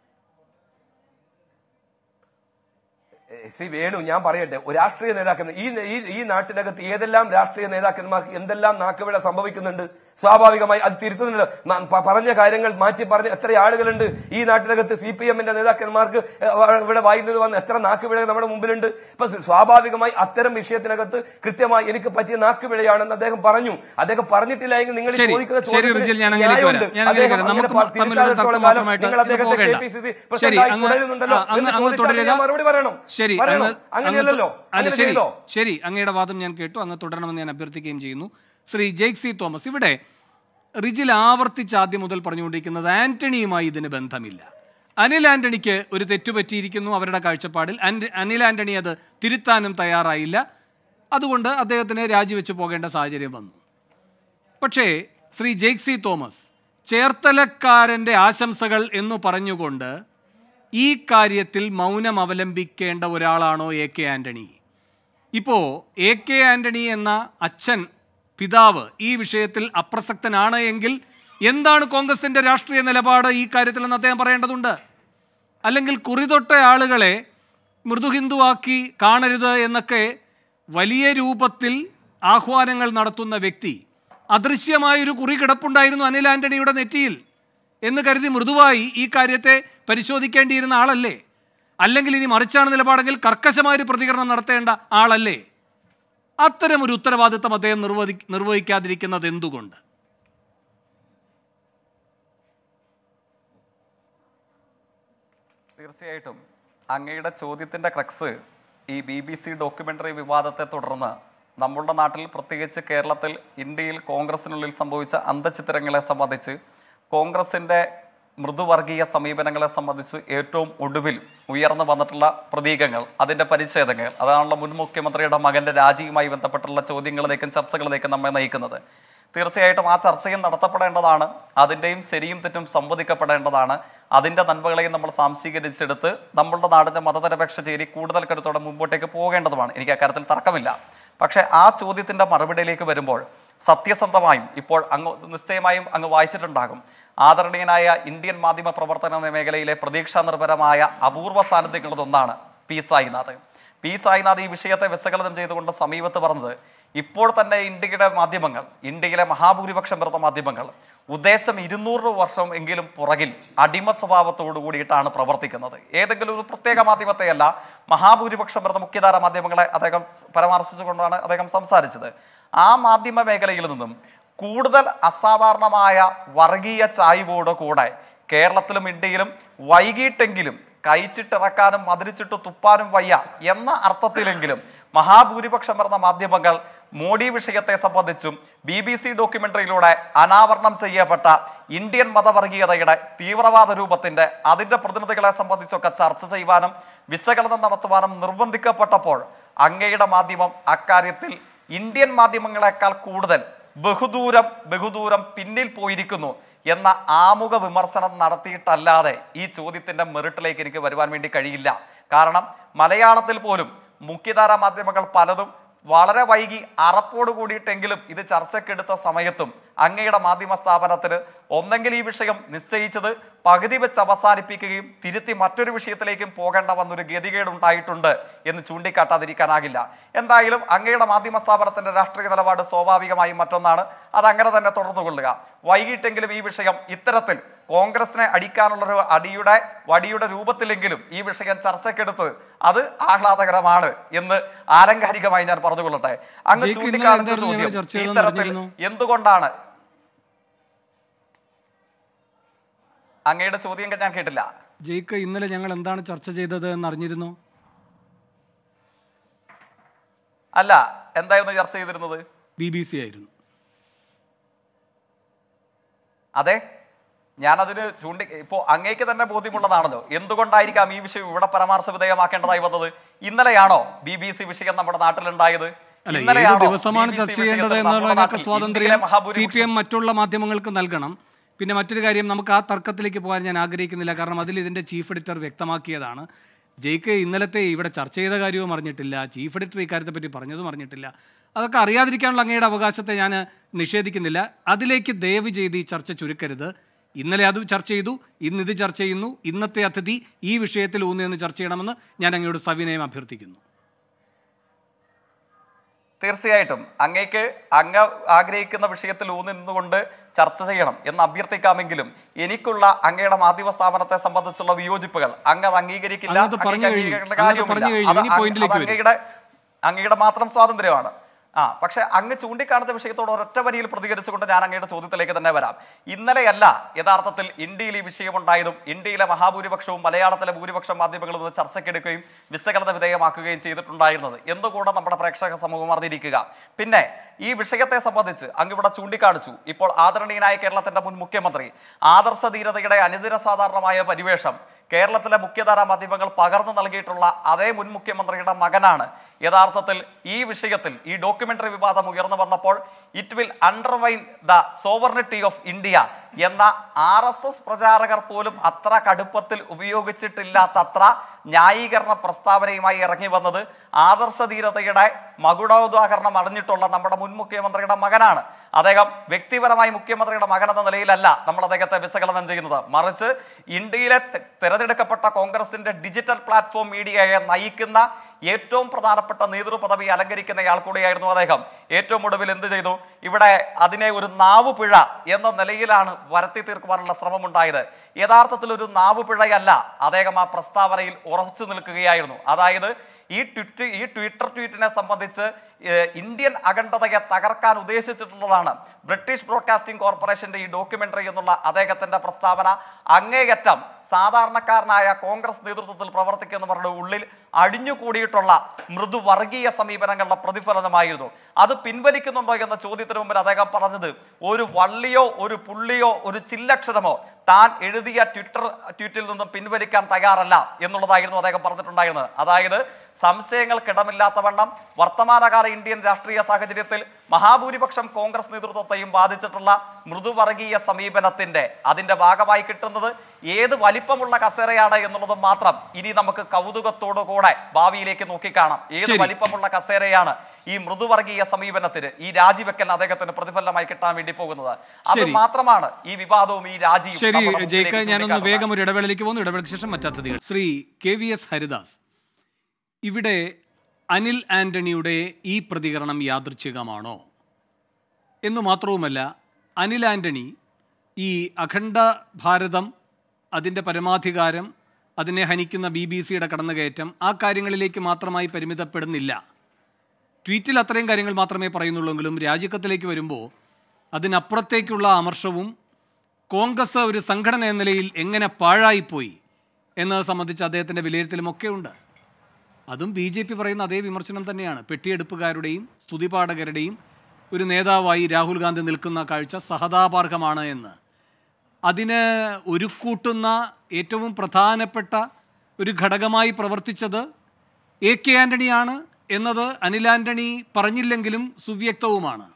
ശ്രീ വേണു ഞാൻ പറയട്ടെ ഒരു രാഷ്ട്രീയ നേതാക്കന്മാർ ഈ ഈ ഈ നാട്ടിനകത്ത് ഏതെല്ലാം രാഷ്ട്രീയ നേതാക്കന്മാർക്ക് എന്തെല്ലാം നാക്കുപിഴ സംഭവിക്കുന്നുണ്ട് സ്വാഭാവികമായി അത് തിരുത്തുന്നില്ല ന- പ- പറഞ്ഞ കാര്യങ്ങൾ മാറ്റി പറഞ്ഞ എത്ര ആളുകളുണ്ട് ഈ നാട്ടിനകത്ത് സി പി എമ്മിന്റെ നേതാക്കന്മാർക്ക് ഏഹ്, ഇവിടെ വായിൽ നിന്ന് വന്ന എത്ര നാക്കുപിഴ നമ്മുടെ മുമ്പിലുണ്ട് ഇപ്പൊ സ്വാഭാവികമായി അത്തരം വിഷയത്തിനകത്ത് കൃത്യമായി എനിക്ക് പറ്റിയ നാക്കുപിഴയാണെന്ന് അദ്ദേഹം പറഞ്ഞു അദ്ദേഹം പറഞ്ഞിട്ടില്ല എങ്കിൽ നിങ്ങൾ ഈ ശരി, ചോദിക്കുന്ന ശരി, ചോദ്യത്തിന് റിജിൽ, ഞാൻ അങ്ങനെയൊക്കെ ന്യായമുണ്ട്. വരാം. ഞാൻ അങ്ങനെയൊക്കെ അദ്ദേഹം വരാം. നമുക്ക് അങ്ങനെ തമ്മിലുള്ള തിരുത്താത്തിടത്തോളം തർക്കം കാലം മാത്രമായിട്ട് നിങ്ങൾ അദ്ദേഹത്തെ പോകേണ്ട. KPCC ശരി, പ്രസിഡന്റായി അങ്ങ് തുടരുന്നുണ്ടല്ലോ ആ, അങ്ങ് എന്ന് അങ്ങ് ചോദിച്ചാൽ തുടരുക. ഞാൻ മറുപടി പറയണം ശരി പറയണം. അങ്ങ് അങ്ങനെയല്ലല്ലോ അങ്ങ് അല്ല അങ്ങനെ ശരി ചെയ്തോ? ശരി അങ്ങയുടെ വാദം ഞാൻ കേട്ടു അങ്ങ് തുടരണമെന്ന് ഞാൻ അഭ്യർത്ഥിക്കുകയും ചെയ്യുന്നു ശ്രീ ജെയ്ക്സി തോമസ് ഇവിടെ റിജിൽ ആവർത്തിച്ച് ആദ്യം മുതൽ പറഞ്ഞുകൊണ്ടിരിക്കുന്നത് ആന്റണിയുമായി ഇതിന് ബന്ധമില്ല അനിൽ ആന്റണിക്ക് ഒരു തെറ്റു പറ്റിയിരിക്കുന്നു അവരുടെ കാഴ്ചപ്പാടിൽ ആന്റ- അനിൽ ആന്റണി അത് തിരുത്താനും തയ്യാറായില്ല അതുകൊണ്ട് അദ്ദേഹത്തിന് രാജിവെച്ച് പോകേണ്ട സാഹചര്യം വന്നു പക്ഷേ ശ്രീ ജെയ്ക്സി തോമസ് ചേർത്തലക്കാരൻ്റെ ആശംസകൾ എന്ന് പറഞ്ഞുകൊണ്ട് ഈ കാര്യത്തിൽ മൗനം അവലംബിക്കേണ്ട ഒരാളാണോ എ കെ ആന്റണി ഇപ്പോൾ എ കെ ആന്റണി എന്ന അച്ഛൻ പിതാവ് ഈ വിഷയത്തിൽ അപ്രസക്തനാണ് എങ്കിൽ എന്താണ് കോൺഗ്രസിന്റെ രാഷ്ട്രീയ നിലപാട് ഈ കാര്യത്തിൽ എന്ന് അദ്ദേഹം പറയേണ്ടതുണ്ട് അല്ലെങ്കിൽ കുറിതൊട്ട ആളുകളെ മൃദുഹിന്ദുവാക്കി കാണരുത് എന്നൊക്കെ വലിയ രൂപത്തിൽ ആഹ്വാനങ്ങൾ നടത്തുന്ന വ്യക്തി അദൃശ്യമായൊരു കുറി കിടപ്പുണ്ടായിരുന്നു അനിൽ ആന്റണിയുടെ നെറ്റിയിൽ എന്ന് കരുതി മൃദുവായി ഈ കാര്യത്തെ പരിശോധിക്കേണ്ടിയിരുന്ന ആളല്ലേ അല്ലെങ്കിൽ ഇനി മറിച്ചാണ് നിലപാടെങ്കിൽ കർക്കശമായൊരു പ്രതികരണം നടത്തേണ്ട ആളല്ലേ അത്തരം ഒരു ഉത്തരവാദിത്തം അദ്ദേഹം നിർവഹി നിർവഹിക്കാതിരിക്കുന്നത് എന്തുകൊണ്ട് തീർച്ചയായിട്ടും അങ്ങയുടെ ചോദ്യത്തിന്റെ ക്രക്സ് ഈ ബി ബി സി ഡോക്യുമെന്ററി വിവാദത്തെ തുടർന്ന് നമ്മളുടെ നാട്ടിൽ പ്രത്യേകിച്ച് കേരളത്തിൽ ഇന്ത്യയിൽ കോൺഗ്രസിനുള്ളിൽ സംഭവിച്ച അന്തചിത്രങ്ങളെ സംബന്ധിച്ച് കോൺഗ്രസിന്റെ മൃദുവർഗീയ സമീപനങ്ങളെ സംബന്ധിച്ച് ഏറ്റവും ഒടുവിൽ ഉയർന്നു വന്നിട്ടുള്ള പ്രതീകങ്ങൾ അതിന്റെ പരിച്ഛേദങ്ങൾ അതാണല്ലോ മുൻ മുഖ്യമന്ത്രിയുടെ മകന്റെ രാജിയുമായി ബന്ധപ്പെട്ടുള്ള ചോദ്യങ്ങളിലേക്കും ചർച്ചകളിലേക്കും നമ്മെ നയിക്കുന്നത് തീർച്ചയായിട്ടും ആ ചർച്ചയും നടത്തപ്പെടേണ്ടതാണ് അതിൻ്റെയും ശരിയും തെറ്റും സംവദിക്കപ്പെടേണ്ടതാണ് അതിൻ്റെ നന്മകളെയും നമ്മൾ സാംശീകരിച്ചെടുത്ത് നമ്മളുടെ നാടിൻ്റെ മതനിരപേക്ഷ ചേരി കൂടുതൽ കരുത്തോടെ മുമ്പോട്ടേക്ക് പോകേണ്ടതുമാണ് എനിക്ക് അക്കാര്യത്തിൽ തർക്കമില്ല പക്ഷേ ആ ചോദ്യത്തിൻ്റെ മറുപടിയിലേക്ക് വരുമ്പോൾ സത്യസന്ധമായും ഇപ്പോൾ അങ്ങ് നിശ്ചയമായും അങ്ങ് വായിച്ചിട്ടുണ്ടാകും ആദരണീയനായ ഇന്ത്യൻ മാധ്യമ പ്രവർത്തന മേഖലയിലെ പ്രതീക്ഷാ നിർഭരമായ അപൂർവ സാന്നിധ്യങ്ങളൊന്നാണ് പി സായിനാഥ് പി സായിനാഥ് ഈ വിഷയത്തെ വിശകലനം ചെയ്തുകൊണ്ട് സമീപത്ത് പറഞ്ഞത് ഇപ്പോൾ തന്നെ ഇന്ത്യയുടെ മാധ്യമങ്ങൾ ഇന്ത്യയിലെ മഹാഭൂരിപക്ഷം വരുന്ന മാധ്യമങ്ങൾ ഉദ്ദേശം ഇരുന്നൂറ് വർഷം എങ്കിലും പുറകിൽ അടിമ സ്വഭാവത്തോടു കൂടിയിട്ടാണ് പ്രവർത്തിക്കുന്നത് ഏതെങ്കിലും ഒരു പ്രത്യേക മാധ്യമത്തെയല്ല മഹാഭൂരിപക്ഷം വരുന്ന മുഖ്യധാര മാധ്യമങ്ങളെ അദ്ദേഹം പരാമർശിച്ചുകൊണ്ടാണ് അദ്ദേഹം സംസാരിച്ചത് ആ മാധ്യമ മേഖലയിൽ നിന്നും കൂടുതൽ അസാധാരണമായ വർഗീയ ചായ്വോട് കൂടെ കേരളത്തിലും ഇന്ത്യയിലും വൈകിട്ടെങ്കിലും കഴിച്ചിട്ടിറക്കാനും മതിരിച്ചിട്ട് തുപ്പാനും വയ്യ എന്ന അർത്ഥത്തിലെങ്കിലും മഹാഭൂരിപക്ഷം വരുന്ന മാധ്യമങ്ങൾ മോഡി വിഷയത്തെ സംബന്ധിച്ചും ബി ബി സി ഡോക്യുമെന്ററിയിലൂടെ അനാവരണം ചെയ്യപ്പെട്ട ഇന്ത്യൻ മതവർഗീയതയുടെ തീവ്രവാദ രൂപത്തിന്റെ അതിന്റെ പ്രതിനിധികളെ സംബന്ധിച്ചൊക്കെ ചർച്ച ചെയ്യുവാനും വിശകലനം നടത്തുവാനും നിർബന്ധിക്കപ്പെട്ടപ്പോൾ അങ്ങയുടെ മാധ്യമം അക്കാര്യത്തിൽ ഇന്ത്യൻ മാധ്യമങ്ങളെക്കാൾ കൂടുതൽ ബഹുദൂരം ബഹുദൂരം പിന്നിൽ പോയിരിക്കുന്നു എന്ന ആമുഖ വിമർശനം നടത്തിയിട്ടല്ലാതെ ഈ ചോദ്യത്തിന്റെ മെറിട്ടിലേക്ക് എനിക്ക് വരുവാൻ വേണ്ടി കഴിയില്ല കാരണം മലയാളത്തിൽ പോലും മുഖ്യധാര മാധ്യമങ്ങൾ പലതും വളരെ വൈകി അറപ്പോട് കൂടിയിട്ടെങ്കിലും ഇത് ചർച്ചയ്ക്കെടുത്ത സമയത്തും അങ്ങയുടെ മാധ്യമ സ്ഥാപനത്തിന് ഒന്നെങ്കിൽ ഈ വിഷയം നിശ്ചയിച്ചത് പകുതി വെച്ച് അവസാനിപ്പിക്കുകയും തിരുത്തി മറ്റൊരു വിഷയത്തിലേക്കും പോകേണ്ട വന്നൊരു ഗതികേട് ഉണ്ടായിട്ടുണ്ട് എന്ന് ചൂണ്ടിക്കാട്ടാതിരിക്കാനാകില്ല എന്തായാലും അങ്ങയുടെ മാധ്യമ സ്ഥാപനത്തിന്റെ രാഷ്ട്രീയ നിലപാട് സ്വാഭാവികമായും മറ്റൊന്നാണ് അത് അങ്ങനെ തന്നെ തുടർന്നു കൊള്ളുക വൈകിട്ടെങ്കിലും ഈ വിഷയം ഇത്തരത്തിൽ കോൺഗ്രസിനെ അടിക്കാനുള്ള ഒരു അടിയുടെ വടിയുടെ രൂപത്തിലെങ്കിലും ഈ വിഷയം ചർച്ചയ്ക്കെടുത്ത് അത് ആഹ്ലാദകരമാണ് എന്ന് ആലങ്കാരികമായി ഞാൻ പറഞ്ഞുകൊള്ളട്ടെ അങ്ങ് ജയിക്ക് ഇന്നലെ ചൂണ്ടിക്കാണിച്ച എന്തായിരുന്നു ഞങ്ങൾ ചോദ്യം ചർച്ച ചെയ്തതെന്ന് ഇത്തരത്തിൽ അറിഞ്ഞിരുന്നു? എന്തുകൊണ്ടാണ് അങ്ങയുടെ ചോദ്യം ഞാൻ കേട്ടില്ല ജയിക്ക് ഇന്നലെ ഞങ്ങൾ എന്താണ് ചർച്ച ചെയ്തത് എന്ന് അറിഞ്ഞിരുന്നു അല്ല എന്തായിരുന്നു ചർച്ച ചെയ്തിരുന്നത് ബി ബി സി ആയിരുന്നു അതെ ഞാനതിന് ചൂണ്ടി ഇപ്പോൾ അങ്ങേക്ക് തന്നെ ബോധ്യമുള്ളതാണല്ലോ എന്തുകൊണ്ടായിരിക്കാം ഈ വിഷയം ഇവിടെ പരാമർശ വിധേയമാക്കേണ്ടതായി വന്നത് ഇന്നലെയാണോ ബി ബി സി വിഷയം നമ്മുടെ നാട്ടിലുണ്ടായത് അല്ല ഏത് ഇന്നലെയാണോ ദിവസമാണ് BBC ചർച്ച വിഷയത്തിൽ ചെയ്യേണ്ടത് നമ്മുടെ എന്നുള്ളതിനൊക്കെ നാട്ടിൽ സ്വാതന്ത്ര്യം ഇന്ത്യയിലെ സി മഹാഭൂരിപക്ഷം പി എം മറ്റുള്ള മാധ്യമങ്ങൾക്ക് നൽകണം പിന്നെ മറ്റൊരു കാര്യം നമുക്ക് ആ തർക്കത്തിലേക്ക് പോകാൻ ഞാൻ ആഗ്രഹിക്കുന്നില്ല കാരണം അതിൽ ഇതിന്റെ ചീഫ് എഡിറ്റർ വ്യക്തമാക്കിയതാണ് ജയിക്ക് ഇന്നലത്തെ ഇവിടെ ചർച്ച ചെയ്ത കാര്യവും അറിഞ്ഞിട്ടില്ല ചീഫ് എഡിറ്റർ ഇക്കാര്യത്തെ പറ്റി പറഞ്ഞതും അറിഞ്ഞിട്ടില്ല അതൊക്കെ അറിയാതിരിക്കാനുള്ള അങ്ങയുടെ അവകാശത്തെ ഞാൻ നിഷേധിക്കുന്നില്ല അതിലേക്ക് ദയവ് ചെയ്ത് ഈ ചർച്ച ചുരുക്കരുത് ഇന്നലെ അത് ചർച്ച ചെയ്തു ഇന്ന് ഇത് ചർച്ച ചെയ്യുന്നു ഇന്നത്തെ അതിഥി ഈ വിഷയത്തിൽ ഊന്നിയെന്ന് ചർച്ച ചെയ്യണമെന്ന് ഞാൻ അങ്ങയോട് സവിനയം അഭ്യർത്ഥിക്കുന്നു തീർച്ചയായിട്ടും അങ്ങേക്ക് അങ്ങ് ആഗ്രഹിക്കുന്ന വിഷയത്തിൽ ഊന്നി നിന്നുകൊണ്ട് ചർച്ച ചെയ്യണം എന്ന് അഭ്യർത്ഥിക്കാമെങ്കിലും എനിക്കുള്ള അങ്ങയുടെ മാധ്യമ സ്ഥാപനത്തെ സംബന്ധിച്ചുള്ള വിയോജിപ്പുകൾ അങ്ങ് അത് അംഗീകരിക്കില്ല അങ്ങ് അത് പറഞ്ഞു അങ്ങേക്ക് കഴിഞ്ഞു. അംഗീകരിക്കേണ്ട അങ്ങ് അത് കാര്യവുമില്ല. പറഞ്ഞു കഴിഞ്ഞു. അത് ഇനി അങ്ങ് പോയിന്റിലേക്ക് അത് വരൂ. അങ്ങയുടെ അങ്ങയുടെ മാത്രം സ്വാതന്ത്ര്യമാണ് ആ പക്ഷെ അങ്ങ് ചൂണ്ടിക്കാണിച്ച വിഷയത്തോട് ഒരൊറ്റ വരിയിൽ പ്രതികരിച്ചുകൊണ്ട് ഞാൻ അങ്ങയുടെ ചോദ്യത്തിലേക്ക് തന്നെ വരാം ഇന്നലെയല്ല യഥാർത്ഥത്തിൽ ഇന്ത്യയിൽ ഈ വിഷയമുണ്ടായതും ഇന്ത്യയിലെ മഹാഭൂരിപക്ഷവും മലയാളത്തിലെ ഭൂരിപക്ഷം മാധ്യമങ്ങളും ഇത് ചർച്ചയ്ക്കെടുക്കുകയും വിശകലന വിധേയമാക്കുകയും ചെയ്തിട്ടുണ്ടായിരുന്നത് എന്തുകൂടെ നമ്മുടെ പ്രേക്ഷക സമൂഹം അറിഞ്ഞിരിക്കുക പിന്നെ ഈ വിഷയത്തെ സംബന്ധിച്ച് അങ്ങ് ഇവിടെ ചൂണ്ടിക്കാണിച്ചു ഇപ്പോൾ ആദരണീയനായ കേരളത്തിന്റെ മുൻ മുഖ്യമന്ത്രി ആദർശ ധീരതയുടെ അനുദിന സാധാരണമായ പരിവേഷം കേരളത്തിലെ മുഖ്യധാരാ മാധ്യമങ്ങൾ പകർന്നു നൽകിയിട്ടുള്ള അതേ മുൻ മുഖ്യമന്ത്രിയുടെ മകനാണ് യഥാർത്ഥത്തിൽ ഈ വിഷയത്തിൽ ഈ ഡോക്യുമെന്ററി വിവാദം ഉയർന്നു വന്നപ്പോൾ it will undermine the sovereignty of India എന്ന ആർ എസ് എസ് പ്രചാരകർ പോലും അത്ര കടുപ്പത്തിൽ ഉപയോഗിച്ചിട്ടില്ലാത്തത്ര ന്യായീകരണ പ്രസ്താവനയുമായി ഇറങ്ങി വന്നത് ആദർശ ധീരതയുടെ മകുടോദാഹരണം അറിഞ്ഞിട്ടുള്ള നമ്മുടെ മുൻ മുഖ്യമന്ത്രിയുടെ മകനാണ് അദ്ദേഹം വ്യക്തിപരമായി മുഖ്യമന്ത്രിയുടെ മകൻ എന്ന നിലയിലല്ല നമ്മൾ അദ്ദേഹത്തെ വിശകലനം ചെയ്യുന്നത് മറിച്ച് ഇന്ത്യയിലെ തെ- തെരഞ്ഞെടുക്കപ്പെട്ട കോൺഗ്രസിന്റെ ഡിജിറ്റൽ പ്ലാറ്റ്ഫോം മീഡിയയെ നയിക്കുന്ന ഏറ്റവും പ്രധാനപ്പെട്ട നേതൃപദവി അലങ്കരിക്കുന്നയാൾ കൂടിയായിരുന്നു അദ്ദേഹം ഏറ്റവും ഒടുവിൽ എന്ത് ചെയ്തു ഇവിടെ അതിനെ ഒരു നാവ് പിഴ എന്ന നിലയിലാണ് വരുത്തി തീർക്കുവാനുള്ള ശ്രമമുണ്ടായത് യഥാർത്ഥത്തിൽ ഒരു നാവ് പിഴയല്ല അദ്ദേഹം ആ പ്രസ്താവനയിൽ ഉറച്ചു നിൽക്കുകയായിരുന്നു അതായത് ഈ ട്വിറ്റ് ഈ ട്വിറ്റർ ട്വീറ്റിനെ സംബന്ധിച്ച് ഏഹ്, ഇന്ത്യൻ അഖണ്ഡതയെ തകർക്കാൻ ഉദ്ദേശിച്ചിട്ടുള്ളതാണ് ബ്രിട്ടീഷ് ബ്രോഡ്കാസ്റ്റിംഗ് കോർപ്പറേഷന്റെ ഈ ഡോക്യുമെന്ററി എന്നുള്ള അദ്ദേഹത്തിന്റെ പ്രസ്താവന അങ്ങേയറ്റം സാധാരണക്കാരനായ കോൺഗ്രസ് നേതൃത്വത്തിൽ പ്രവർത്തിക്കുന്നവരുടെ ഉള്ളിൽ അടിഞ്ഞുകൂടിയിട്ടുള്ള മൃദു വർഗീയ സമീപനങ്ങളുടെ പ്രതിഫലനമായിരുന്നു അത് പിൻവലിക്കുന്നുണ്ടോ എന്ന ചോദ്യത്തിന് മുമ്പിൽ അദ്ദേഹം പറഞ്ഞത് ഒരു വള്ളിയോ ഒരു പുള്ളിയോ ഒരു ചില്ലക്ഷരമോ താൻ എഴുതിയ ട്വിറ്റർ ട്വീറ്റിൽ നിന്നും പിൻവലിക്കാൻ തയ്യാറല്ല എന്നുള്ളതായിരുന്നു അദ്ദേഹം പറഞ്ഞിട്ടുണ്ടായിരുന്നത് അതായത് സംശയങ്ങൾക്കിടമില്ലാത്ത വണ്ണം വർത്തമാനകാല ഇന്ത്യൻ രാഷ്ട്രീയ സാഹചര്യത്തിൽ മഹാഭൂരിപക്ഷം കോൺഗ്രസ് നേതൃത്വത്തെയും ബാധിച്ചിട്ടുള്ള മൃദുവർഗീയ സമീപനത്തിന്റെ അതിന്റെ ഭാഗമായി കിട്ടുന്നത് ഏത് വലിപ്പമുള്ള കസേരയാണ് എന്നുള്ളത് മാത്രം ഇനി നമുക്ക് കൗതുകത്തോടു കൂടെ ഭാവിയിലേക്ക് നോക്കിക്കാണാം ഏത് ശരി. വലിപ്പമുള്ള കസേരയാണ് ഈ മൃദുവർഗീയ സമീപനത്തിന് ഈ രാജിവെക്കൽ അദ്ദേഹത്തിന് പ്രതിഫലമായി കിട്ടാൻ വേണ്ടി പോകുന്നത് അത് ശരി. മാത്രമാണ് ഈ വിവാദവും ഈ രാജിയും ശരി നമ്മുടെ മുമ്പിലേക്ക് ജയിക്ക ഞാനൊന്ന് ചൂണ്ടിക്കാട്ടുന്നത്. വേഗം ഒരു ഇടവേളയിലേക്ക് പോകുന്നു ഇടവേളയ്ക്ക് ശേഷം മറ്റതിഥികൾ Shri K V S Haridas ഇവിടെ അനിൽ ആന്റണിയുടെ ഈ പ്രതികരണം യാദൃച്ഛികമാണോ എന്നു മാത്രവുമല്ല അനിൽ ആന്റണി ഈ അഖണ്ഡ ഭാരതം അതിൻ്റെ പരമാധികാരം അതിനെ ഹനിക്കുന്ന ബി ബി സിയുടെ കടന്നുകയറ്റം ആ കാര്യങ്ങളിലേക്ക് മാത്രമായി പരിമിതപ്പെടുന്നില്ല ട്വീറ്റിൽ അത്രയും കാര്യങ്ങൾ മാത്രമേ പറയുന്നുള്ളൂവെങ്കിലും രാജിക്കത്തിലേക്ക് വരുമ്പോൾ അതിനപ്പുറത്തേക്കുള്ള അമർഷവും കോൺഗ്രസ് ഒരു സംഘടന എന്ന നിലയിൽ എങ്ങനെ പാഴായിപ്പോയി എന്നത് സംബന്ധിച്ച് അദ്ദേഹത്തിൻ്റെ വിലയിരുത്തലുമൊക്കെ ഉണ്ട് അതും ബി ജെ പി പറയുന്ന അതേ വിമർശനം തന്നെയാണ് പെട്ടിയെടുപ്പുകാരുടെയും സ്തുതിപാഠകരുടെയും ഒരു നേതാവായി രാഹുൽ ഗാന്ധി നിൽക്കുന്ന കാഴ്ച സഹതാപാർഹമാണ് എന്ന് അതിന് ഒരുക്കൂട്ടുന്ന ഏറ്റവും പ്രധാനപ്പെട്ട ഒരു ഘടകമായി പ്രവർത്തിച്ചത് എ കെ ആൻ്റണിയാണ് എന്നത് അനിൽ ആൻ്റണി പറഞ്ഞില്ലെങ്കിലും സുവ്യക്തവുമാണ്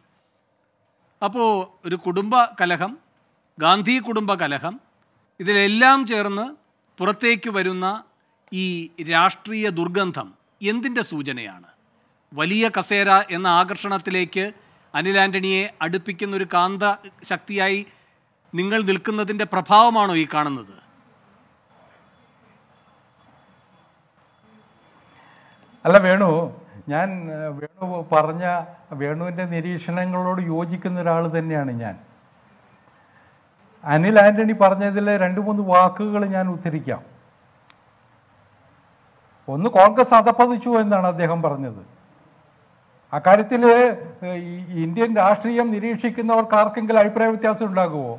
അപ്പോൾ ഒരു കുടുംബ കലഹം ഗാന്ധി കുടുംബ കലഹം ഇതിലെല്ലാം ചേർന്ന് പുറത്തേക്ക് വരുന്ന ഈ രാഷ്ട്രീയ ദുർഗന്ധം എന്തിൻ്റെ സൂചനയാണ് വലിയ കസേര എന്ന ആകർഷണത്തിലേക്ക് അനിൽ ആൻ്റണിയെ അടുപ്പിക്കുന്ന ഒരു കാന്ത ശക്തിയായി നിങ്ങൾ നിൽക്കുന്നതിൻ്റെ പ്രഭാവമാണോ ഈ കാണുന്നത് അല്ല വേണു ഞാൻ ഏഹ്, വേണു പറഞ്ഞ വേണുവിൻ്റെ നിരീക്ഷണങ്ങളോട് യോജിക്കുന്ന ഒരാൾ തന്നെയാണ് ഞാൻ അനിൽ ആന്റണി പറഞ്ഞതിലെ രണ്ട് മൂന്ന് വാക്കുകൾ ഞാൻ ഉദ്ധരിക്കാം ഒന്ന് കോൺഗ്രസ് അധപ്പതിച്ചു എന്നാണ് അദ്ദേഹം പറഞ്ഞത് അക്കാര്യത്തിൽ ഏഹ്, ഈ ഇന്ത്യൻ രാഷ്ട്രീയം നിരീക്ഷിക്കുന്നവർക്ക് ആർക്കെങ്കിലും അഭിപ്രായ വ്യത്യാസം ഉണ്ടാകുമോ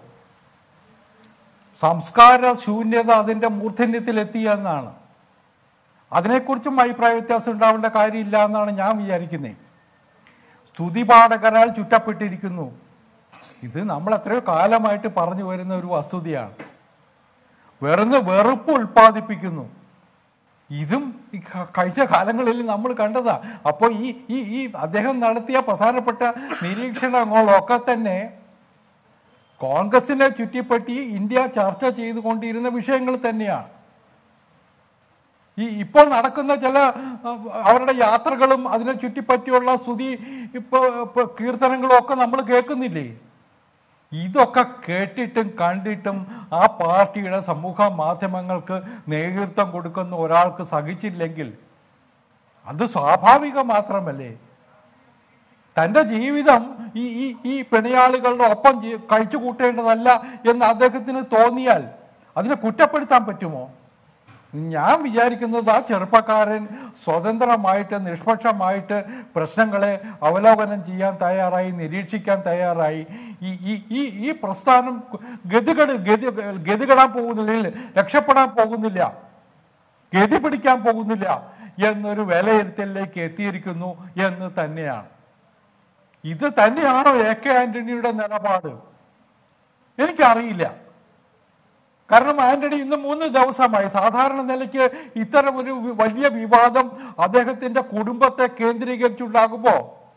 സംസ്കാര ശൂന്യത അതിൻ്റെ മൂർധന്യത്തിലെത്തി എന്നാണ് അതിനെക്കുറിച്ചും അഭിപ്രായ വ്യത്യാസം ഉണ്ടാവേണ്ട കാര്യമില്ല എന്നാണ് ഞാൻ വിചാരിക്കുന്നത് സ്തുതിപാഠകരാൽ ചുറ്റപ്പെട്ടിരിക്കുന്നു ഇത് നമ്മൾ എത്രയോ കാലമായിട്ട് പറഞ്ഞു വരുന്ന ഒരു വസ്തുതയാണ് വെറുതെ വെറുപ്പ് ഉൽപ്പാദിപ്പിക്കുന്നു ഇതും ഈ ക- കഴിഞ്ഞ കാലങ്ങളിൽ നമ്മൾ കണ്ടതാ അപ്പോൾ ഈ ഈ ഈ അദ്ദേഹം നടത്തിയ പ്രധാനപ്പെട്ട നിരീക്ഷണങ്ങളൊക്കെ തന്നെ കോൺഗ്രസിനെ ചുറ്റിപ്പറ്റി ഇന്ത്യ ചർച്ച ചെയ്തുകൊണ്ടിരുന്ന വിഷയങ്ങൾ തന്നെയാണ് ഈ ഇപ്പോൾ നടക്കുന്ന ചില അഹ്, അവരുടെ യാത്രകളും അതിനെ ചുറ്റിപ്പറ്റിയുള്ള സ്തുതി ഇപ്പൊ ഇപ്പൊ കീർത്തനങ്ങളും ഒക്കെ നമ്മൾ കേൾക്കുന്നില്ലേ ഇതൊക്കെ കേട്ടിട്ടും കണ്ടിട്ടും ആ പാർട്ടിയുടെ സമൂഹ മാധ്യമങ്ങൾക്ക് നേതൃത്വം കൊടുക്കുന്ന ഒരാൾക്ക് സഹിച്ചില്ലെങ്കിൽ അത് സ്വാഭാവികം മാത്രമല്ലേ തൻ്റെ ജീവിതം ഈ ഈ ഈ പിണയാളികളുടെ ഒപ്പം ജീ- കഴിച്ചു കൂട്ടേണ്ടതല്ല എന്ന് അദ്ദേഹത്തിന് തോന്നിയാൽ അതിനെ കുറ്റപ്പെടുത്താൻ പറ്റുമോ ഞാൻ വിചാരിക്കുന്നത് ആ ചെറുപ്പക്കാരൻ സ്വതന്ത്രമായിട്ട് നിഷ്പക്ഷമായിട്ട് പ്രശ്നങ്ങളെ അവലോകനം ചെയ്യാൻ തയ്യാറായി നിരീക്ഷിക്കാൻ തയ്യാറായി ഈ ഈ ഈ ഈ പ്രസ്ഥാനം ഗതികട് ഗതി ഗതികെടാൻ പോകുന്നില്ല രക്ഷപ്പെടാൻ പോകുന്നില്ല ഗതി പിടിക്കാൻ പോകുന്നില്ല എന്നൊരു വിലയിരുത്തലിലേക്ക് എത്തിയിരിക്കുന്നു എന്ന് തന്നെയാണ് ഇത് തന്നെയാണോ എ കെ ആന്റണിയുടെ നിലപാട് എനിക്കറിയില്ല കാരണം ആന്റണി ഇന്ന് മൂന്ന് ദിവസമായി സാധാരണ നിലയ്ക്ക് ഇത്തരം ഒരു വി- വലിയ വിവാദം അദ്ദേഹത്തിന്റെ കുടുംബത്തെ കേന്ദ്രീകരിച്ചുണ്ടാകുമ്പോ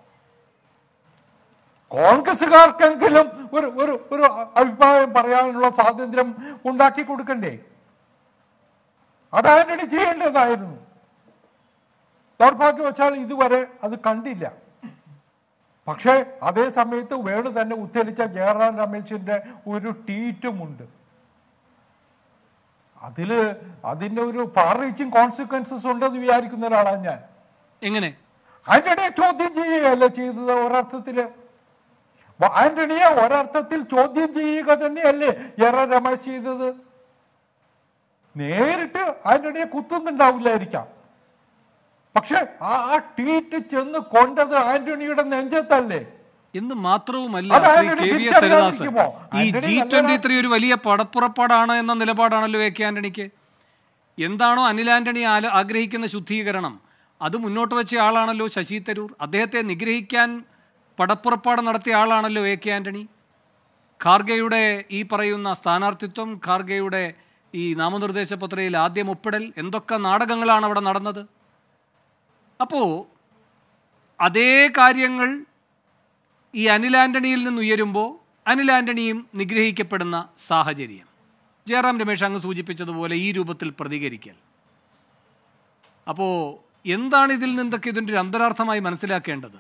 കോൺഗ്രസുകാർക്കെങ്കിലും ഒരു ഒരു ഒരു അഭിപ്രായം പറയാനുള്ള സ്വാതന്ത്ര്യം ഉണ്ടാക്കി കൊടുക്കണ്ടേ അത് ആന്റണി ചെയ്യേണ്ടതായിരുന്നു ദൗർഭാഗ്യവശാൽ ഇതുവരെ അത് കണ്ടില്ല പക്ഷേ അതേ സമയത്ത് വേണു തന്നെ ഉദ്ധരിച്ച ജയറാം രമേശിന്റെ ഒരു ട്വീറ്റുമുണ്ട് അതില് അതിന്റെ ഒരു ഫാർ റീച്ചിങ് കോൺസിക്വൻസസ് ഉണ്ടെന്ന് വിചാരിക്കുന്ന ഒരാളാണ് ഞാൻ എങ്ങനെ ആന്റണിയെ ചോദ്യം ചെയ്യുകയല്ല ചെയ്തത് ഒരർത്ഥത്തില് വ- ആന്റണിയെ ഒരർത്ഥത്തിൽ ചോദ്യം ചെയ്യുക തന്നെയല്ലേ ജയറാം രമേശ് ചെയ്തത് നേരിട്ട് ആന്റണിയെ കുത്തുന്നുണ്ടാവില്ലായിരിക്കാം പക്ഷെ ആ ആ ട്വീറ്റ് ചെന്ന് കൊണ്ടത് ആന്റണിയുടെ നെഞ്ചത്തല്ലേ എന്ന് മാത്രവുമല്ല അത് Shri Antony K V S Haridas തിരിച്ചറിയാതിരിക്കുമോ? ഈ ആന്റണി ജി നല്ലൊരാ- ട്വന്റി ത്രീ ഒരു വലിയ പടപ്പുറപ്പാടാണ് എന്ന നിലപാടാണല്ലോ എ കെ ആന്റണിക്ക് എന്താണോ അനിൽ ആന്റണി ആല- ആഗ്രഹിക്കുന്ന ശുദ്ധീകരണം അത് മുന്നോട്ട് വെച്ച ആളാണല്ലോ ശശി തരൂർ അദ്ദേഹത്തെ നിഗ്രഹിക്കാൻ പടപ്പുറപ്പാട് നടത്തിയ ആളാണല്ലോ എ കെ ആന്റണി ഖാർഗെയുടെ ഈ പറയുന്ന സ്ഥാനാർത്ഥിത്വം ഖാർഗെയുടെ ഈ നാമനിർദ്ദേശ പത്രികയിൽ ആദ്യം ഒപ്പിടൽ എന്തൊക്കെ നാടകങ്ങളാണ് അവിടെ നടന്നത് അപ്പോൾ അതേ കാര്യങ്ങൾ ഈ അനിൽ ആന്റണിയിൽ നിന്ന് ഉയരുമ്പോൾ അനിൽ ആന്റണിയും നിഗ്രഹിക്കപ്പെടുന്ന സാഹചര്യം ജയറാം രമേശ് അങ്ങ് സൂചിപ്പിച്ചതുപോലെ ഈ രൂപത്തിൽ പ്രതികരിക്കൽ അപ്പോൾ എന്താണ് ഇതിൽ നിന്നൊക്കെ ഇതിൻ്റെ ഒരു അന്തരാർത്ഥമായി മനസ്സിലാക്കേണ്ടത്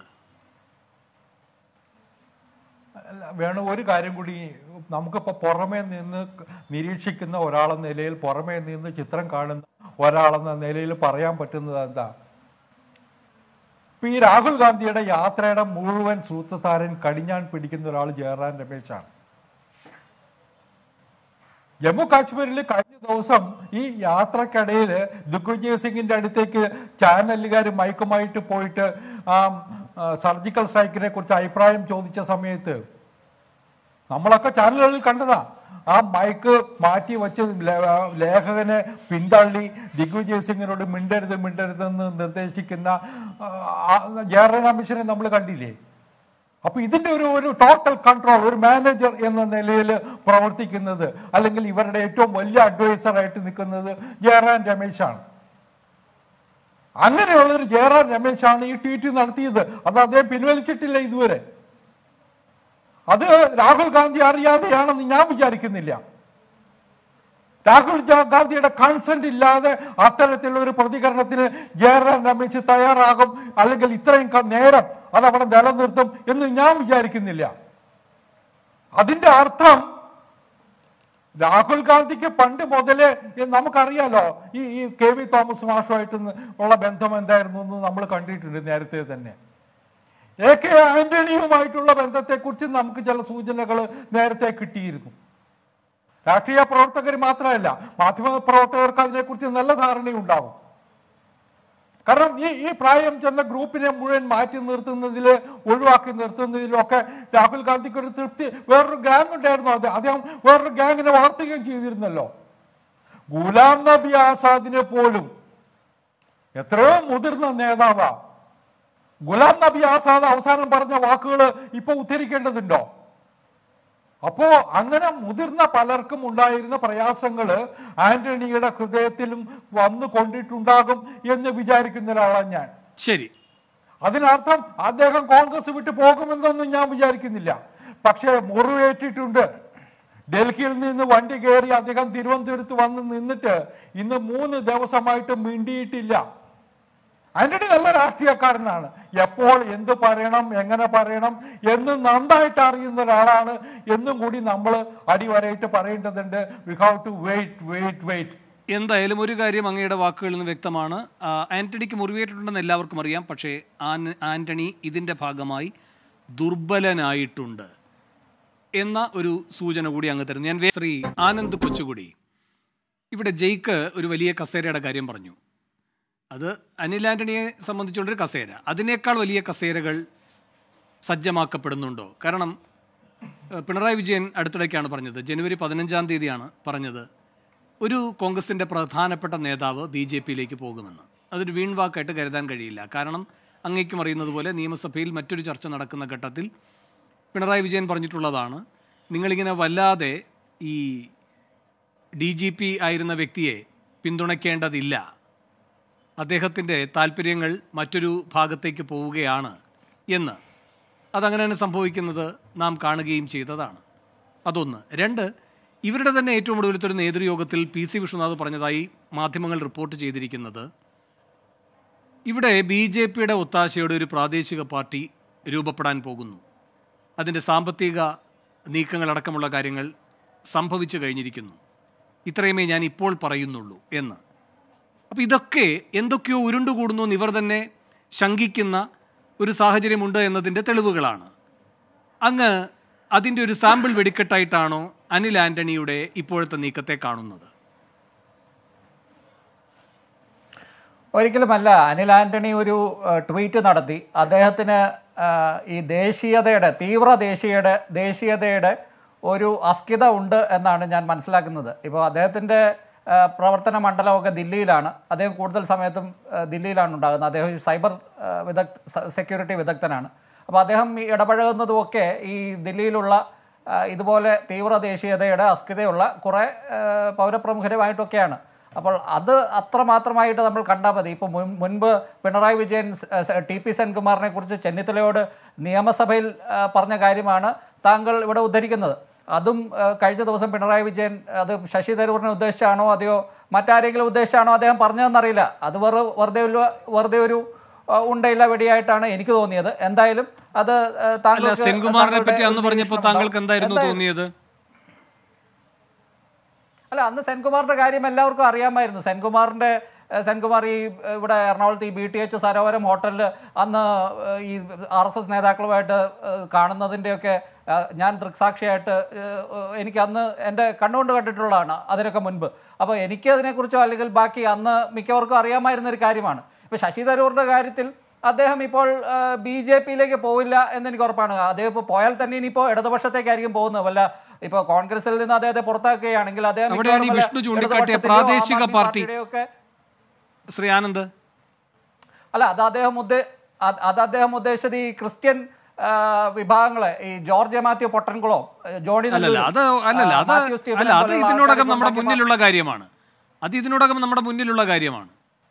അല്ല, വേണു ഒരു കാര്യം കൂടി നമുക്കിപ്പോൾ പുറമേ നിന്ന് നിരീക്ഷിക്കുന്ന ഒരാളെന്ന നിലയിൽ പുറമേ നിന്ന് ചിത്രം കാണുന്ന ഒരാളെന്ന നിലയിൽ പറയാൻ പറ്റുന്നത് എന്താ ഇപ്പൊ ഈ രാഹുൽ ഗാന്ധിയുടെ യാത്രയുടെ മുഴുവൻ സൂത്രധാരൻ കടിഞ്ഞാൻ പിടിക്കുന്ന ഒരാൾ ജയറാം രമേശാണ് ജമ്മു കാശ്മീരിൽ കഴിഞ്ഞ ദിവസം ഈ യാത്രക്കിടയിൽ ദിഗ്വിജയ് സിംഗിന്റെ അടുത്തേക്ക് ചാനലുകാർ മയക്കുമായിട്ട് പോയിട്ട് ആ സർജിക്കൽ സ്ട്രൈക്കിനെ കുറിച്ച് അഭിപ്രായം ചോദിച്ച സമയത്ത് നമ്മളൊക്കെ ചാനലുകളിൽ കണ്ടതാ ആ മൈക്ക് മാറ്റി വെച്ച് ലേ- ലേഖകനെ പിന്തള്ളി ദിഗ്വിജയ് സിംഗിനോട് മിണ്ടരുത് മിണ്ടരുതെന്ന് നിർദ്ദേശിക്കുന്ന ആ, ജയറാം രമേശിനെ നമ്മൾ കണ്ടില്ലേ അപ്പൊ ഇതിന്റെ ഒരു ഒരു ടോട്ടൽ കൺട്രോൾ ഒരു മാനേജർ എന്ന നിലയിൽ പ്രവർത്തിക്കുന്നത് അല്ലെങ്കിൽ ഇവരുടെ ഏറ്റവും വലിയ അഡ്വൈസർ ആയിട്ട് നിൽക്കുന്നത് ജയറാം രമേശാണ് അങ്ങനെയുള്ള ഒരു ജയറാം രമേശാണ് ഈ ട്വീറ്റ് നടത്തിയത് അത് അദ്ദേഹം പിൻവലിച്ചിട്ടില്ല ഇതുവരെ അത് രാഹുൽ ഗാന്ധി അറിയാതെയാണെന്ന് ഞാൻ വിചാരിക്കുന്നില്ല രാഹുൽ ജാ- ഗാന്ധിയുടെ കൺസെന്റ് ഇല്ലാതെ അത്തരത്തിലുള്ള ഒരു പ്രതികരണത്തിന് ജയറാം രമേശ് തയ്യാറാകും അല്ലെങ്കിൽ ഇത്രയും ക- നേരം അത് അവിടെ നിലനിർത്തും എന്ന് ഞാൻ വിചാരിക്കുന്നില്ല അതിന്റെ അർത്ഥം രാഹുൽ ഗാന്ധിക്ക് പണ്ട് മുതലേ ഈ നമുക്കറിയാലോ ഈ ഈ കെ വി തോമസ് മാഷുമായിട്ട് ഉള്ള ബന്ധം എന്തായിരുന്നു എന്ന് നമ്മൾ കണ്ടിട്ടുണ്ട് നേരത്തെ തന്നെ എ കെ ആന്റണിയുമായിട്ടുള്ള ബന്ധത്തെക്കുറിച്ച് നമുക്ക് ചില സൂചനകൾ നേരത്തെ കിട്ടിയിരുന്നു രാഷ്ട്രീയ പ്രവർത്തകർ മാത്രമല്ല മാധ്യമ പ്രവർത്തകർക്ക് അതിനെക്കുറിച്ച് നല്ല ധാരണയുണ്ടാവും കാരണം ഈ ഈ പ്രായം ചെന്ന ഗ്രൂപ്പിനെ മുഴുവൻ മാറ്റി നിർത്തുന്നതിൽ ഒഴിവാക്കി നിർത്തുന്നതിലൊക്കെ രാഹുൽ ഗാന്ധിക്ക് ഒരു തൃപ്തി വേറൊരു ഗ്യാങ് ഉണ്ടായിരുന്നു അത് അദ്ദേഹം വേറൊരു ഗ്യാങ്ങിനെ വളർത്തുകയും ചെയ്തിരുന്നല്ലോ ഗുലാം നബി ആസാദിനെ പോലും എത്രയോ മുതിർന്ന നേതാവാ ഗുലാം നബി ആസാദ് അവസാനം പറഞ്ഞ വാക്കുകൾ ഇപ്പൊ ഉദ്ധരിക്കേണ്ടതുണ്ടോ അപ്പോ അങ്ങനെ മുതിർന്ന പലർക്കും ഉണ്ടായിരുന്ന പ്രയാസങ്ങള് ആന്റണിയുടെ ഹൃദയത്തിലും വന്നു കൊണ്ടിട്ടുണ്ടാകും എന്ന് വിചാരിക്കുന്ന ഒരാളാണ് ഞാൻ ശരി അതിനർത്ഥം അദ്ദേഹം കോൺഗ്രസ് വിട്ട് പോകുമെന്നൊന്നും ഞാൻ വിചാരിക്കുന്നില്ല പക്ഷേ മുറിവേറ്റിട്ടുണ്ട് ഡൽഹിയിൽ നിന്ന് വണ്ടി കയറി അദ്ദേഹം തിരുവനന്തപുരത്ത് വന്ന് നിന്നിട്ട് ഇന്ന് മൂന്ന് ദിവസമായിട്ട് മിണ്ടിയിട്ടില്ല ആന്റണി നല്ല രാഷ്ട്രീയക്കാരനാണ് എപ്പോൾ എന്ത് പറയണം എങ്ങനെ പറയണം എന്ന് നന്നായിട്ട് അറിയുന്ന ഒരാളാണ് എന്നും കൂടി നമ്മൾ അടിവരയിട്ട് പറയേണ്ടതുണ്ട് we have to wait wait wait എന്തായാലും ഒരു കാര്യം അങ്ങയുടെ വാക്കുകളിൽ നിന്ന് വ്യക്തമാണ് ആ, ആന്റണിക്ക് മുറിവേറ്റിട്ടുണ്ടെന്ന് എല്ലാവർക്കും അറിയാം പക്ഷേ ആൻ- ആന്റണി ഇതിൻ്റെ ഭാഗമായി ദുർബലനായിട്ടുണ്ട് എന്ന ഒരു സൂചന കൂടി അങ്ങ് തരുന്നു ഞാൻ വേ- ശ്രീ ആനന്ദ് കൊച്ചുകുടി ഇവിടെ ജയ്ക്ക് ഒരു വലിയ കസേരയുടെ കാര്യം പറഞ്ഞു അത് അനിൽ ആന്റണിയെ സംബന്ധിച്ചുള്ളൊരു കസേര അതിനേക്കാൾ വലിയ കസേരകൾ സജ്ജമാക്കപ്പെടുന്നുണ്ടോ കാരണം ഏഹ്, പിണറായി വിജയൻ അടുത്തിടയ്ക്കാണ് പറഞ്ഞത് ജനുവരി പതിനഞ്ചാം തീയതിയാണ് പറഞ്ഞത് ഒരു കോൺഗ്രസിൻ്റെ പ്രധാനപ്പെട്ട നേതാവ് ബി ജെ പിയിലേക്ക് പോകുമെന്ന് അതൊരു വീൺവാക്കായിട്ട് കരുതാൻ കഴിയില്ല കാരണം അങ്ങേക്കും അറിയുന്നത് പോലെ നിയമസഭയിൽ മറ്റൊരു ചർച്ച നടക്കുന്ന ഘട്ടത്തിൽ പിണറായി വിജയൻ പറഞ്ഞിട്ടുള്ളതാണ് നിങ്ങളിങ്ങനെ വല്ലാതെ ഈ ഡി ജി പി ആയിരുന്ന വ്യക്തിയെ പിന്തുണയ്ക്കേണ്ടതില്ല അദ്ദേഹത്തിൻ്റെ താല്പര്യങ്ങൾ മറ്റൊരു ഭാഗത്തേക്ക് പോവുകയാണ് എന്ന് അതങ്ങനെ തന്നെ സംഭവിക്കുന്നത് നാം കാണുകയും ചെയ്തതാണ് അതൊന്ന് രണ്ട് ഇവരുടെ തന്നെ ഏറ്റവും ഒടുവിലത്തെ ഒരു നേതൃയോഗത്തിൽ പി സി വിശ്വനാഥ് പറഞ്ഞതായി മാധ്യമങ്ങൾ റിപ്പോർട്ട് ചെയ്തിരിക്കുന്നത് ഇവിടെ ബി ജെ പിയുടെ ഒത്താശയോടെ ഒരു പ്രാദേശിക പാർട്ടി രൂപപ്പെടാൻ പോകുന്നു അതിൻ്റെ സാമ്പത്തിക നീക്കങ്ങളടക്കമുള്ള കാര്യങ്ങൾ സംഭവിച്ചു കഴിഞ്ഞിരിക്കുന്നു ഇത്രയുമേ ഞാൻ ഇപ്പോൾ പറയുന്നുള്ളൂ എന്ന് അപ്പോൾ ഇതൊക്കെ എന്തൊക്കെയോ ഉരുണ്ടുകൂടുന്നു എന്ന് ഇവർ തന്നെ ശങ്കിക്കുന്ന ഒരു സാഹചര്യമുണ്ട് എന്നതിൻ്റെ തെളിവുകളാണ് അങ്ങ് അതിൻ്റെ ഒരു സാമ്പിൾ വെടിക്കെട്ടായിട്ടാണോ അനിൽ ആന്റണിയുടെ ഇപ്പോഴത്തെ നീക്കത്തെ കാണുന്നത് ഒരിക്കലുമല്ല അനിൽ ആന്റണി ഒരു ഏഹ്, ട്വീറ്റ് നടത്തി അദ്ദേഹത്തിന് ആഹ്, ഈ ദേശീയതയുടെ തീവ്ര ദേശീയയുടെ ദേശീയതയുടെ ഒരു അസ്കിത ഉണ്ട് എന്നാണ് ഞാൻ മനസ്സിലാക്കുന്നത് ഇപ്പോൾ അദ്ദേഹത്തിൻ്റെ ആഹ്, പ്രവർത്തന മണ്ഡലമൊക്കെ ദില്ലിയിലാണ് അദ്ദേഹം കൂടുതൽ സമയത്തും ആഹ്, ദില്ലിയിലാണ് ഉണ്ടാകുന്നത് അദ്ദേഹം ഒരു സൈബർ ആഹ്, വിദഗ്ധ സ- സെക്യൂരിറ്റി വിദഗ്ധനാണ് അപ്പോൾ അദ്ദേഹം ഈ ഇടപഴകുന്നതുമൊക്കെ ഈ ദില്ലിയിലുള്ള ആഹ്, ഇതുപോലെ തീവ്ര ദേശീയതയുടെ അസ്കിതയുള്ള കുറേ ആഹ്, പൗരപ്രമുഖരുമായിട്ടൊക്കെയാണ് അപ്പോൾ അത് അത്രമാത്രമായിട്ട് നമ്മൾ കണ്ടാൽ മതി ഇപ്പോൾ മുൻ മുൻപ് പിണറായി വിജയൻ സ്- സ്- ടി പി സെൻകുമാറിനെ കുറിച്ച് ചെന്നിത്തലയോട് നിയമസഭയിൽ ആ, പറഞ്ഞ കാര്യമാണ് താങ്കൾ ഇവിടെ ഉദ്ധരിക്കുന്നത് അതും ആ, കഴിഞ്ഞ ദിവസം പിണറായി വിജയൻ അത് ശശി തരൂരിനെ ഉദ്ദേശിച്ചാണോ അതെയോ മറ്റാരെങ്കിലും ഉദ്ദേശിച്ചാണോ അദ്ദേഹം പറഞ്ഞതെന്നറിയില്ല അത് വെറു വെറുതെ ഒരു വെറുതെ ഒരു ആ, ഉണ്ടയില്ല വെടിയായിട്ടാണ് എനിക്ക് തോന്നിയത് എന്തായാലും അത് ആ, അല്ല താങ്കൾക്ക് സെൻകുമാറിനെ പറ്റി താങ്കളുടെ അന്ന് ഒരു പറഞ്ഞപ്പോൾ നിരീക്ഷണം താങ്കൾക്ക് ഉണ്ടാവും. എന്തായിരുന്നു എന്തായാലും- തോന്നിയത് അല്ല അന്ന് സെൻകുമാറിന്റെ കാര്യം എല്ലാവർക്കും അറിയാമായിരുന്നു സെൻകുമാറിന്റെ ഏഹ്, സെൻകുമാർ ഈ ഏഹ്, ഇവിടെ എറണാകുളത്ത് ഈ ബി ടി എച്ച് സരോവരം ഹോട്ടലിൽ അന്ന് ഏഹ്, ഈ ആർ എസ് എസ് നേതാക്കളുമായിട്ട് ഏഹ്, കാണുന്നതിൻ്റെയൊക്കെ ഏഹ്, ഞാൻ ദൃക്സാക്ഷിയായിട്ട് ഏഹ്, എനിക്ക് അന്ന് എൻ്റെ കണ്ണുകൊണ്ട് കണ്ടിട്ടുള്ളതാണ് അതിനൊക്കെ മുൻപ് അപ്പോൾ എനിക്ക് അതിനെക്കുറിച്ചോ അല്ലെങ്കിൽ ബാക്കി അന്ന് മിക്കവർക്കും അറിയാമായിരുന്ന ഒരു കാര്യമാണ് ഇപ്പോൾ ശശി തരൂറിൻ്റെ കാര്യത്തിൽ അദ്ദേഹം ഇപ്പോൾ ബി ജെ പിയിലേക്ക് പോവില്ല എന്ന് എനിക്ക് ഉറപ്പാണ് അദ്ദേഹം ഇപ്പോൾ പോയാൽ തന്നെ ഇനിയിപ്പോൾ ഇടതുപക്ഷത്തേക്കായിരിക്കും പോകുന്നത് വല്ല ഇപ്പോൾ കോൺഗ്രസിൽ നിന്ന് അദ്ദേഹത്തെ പുറത്താക്കുകയാണെങ്കിൽ അദ്ദേഹം അവിടെയാണ് ഈ മിക്കവാറും വല്ല വിഷ്ണു ചൂണ്ടിക്കാട്ടിയ ഇടതുപക്ഷത്തിന്റെയോ ആം പ്രാദേശിക ആദ്മി പാർട്ടി. പാർട്ടിയുടെയൊക്കെ ശ്രീ ആനന്ദ് അല്ല അത് അദ്ദേഹം ഉദ്ദേ അത് അത് അദ്ദേഹം ഉദ്ദേശിച്ചത് ഈ ക്രിസ്ത്യൻ ആ, വിഭാഗങ്ങളെ ഈ ജോർജ് മാത്യു പൊട്ടൻകുളോ ജോണി അല്ലല്ല നെല്ലൂർ, അത് അല്ലല്ല ആ, അത് മാത്യു സ്റ്റീഫനെ അല്ല അത് പോലെയുള്ള ഇതിനോടകം ആൾക്കാരെ നമ്മുടെ ഉണ്ടാക്കി മുന്നിലുള്ള കാര്യമാണ് അത് ഇതിനോടകം നമ്മുടെ മുന്നിലുള്ള കാര്യമാണ്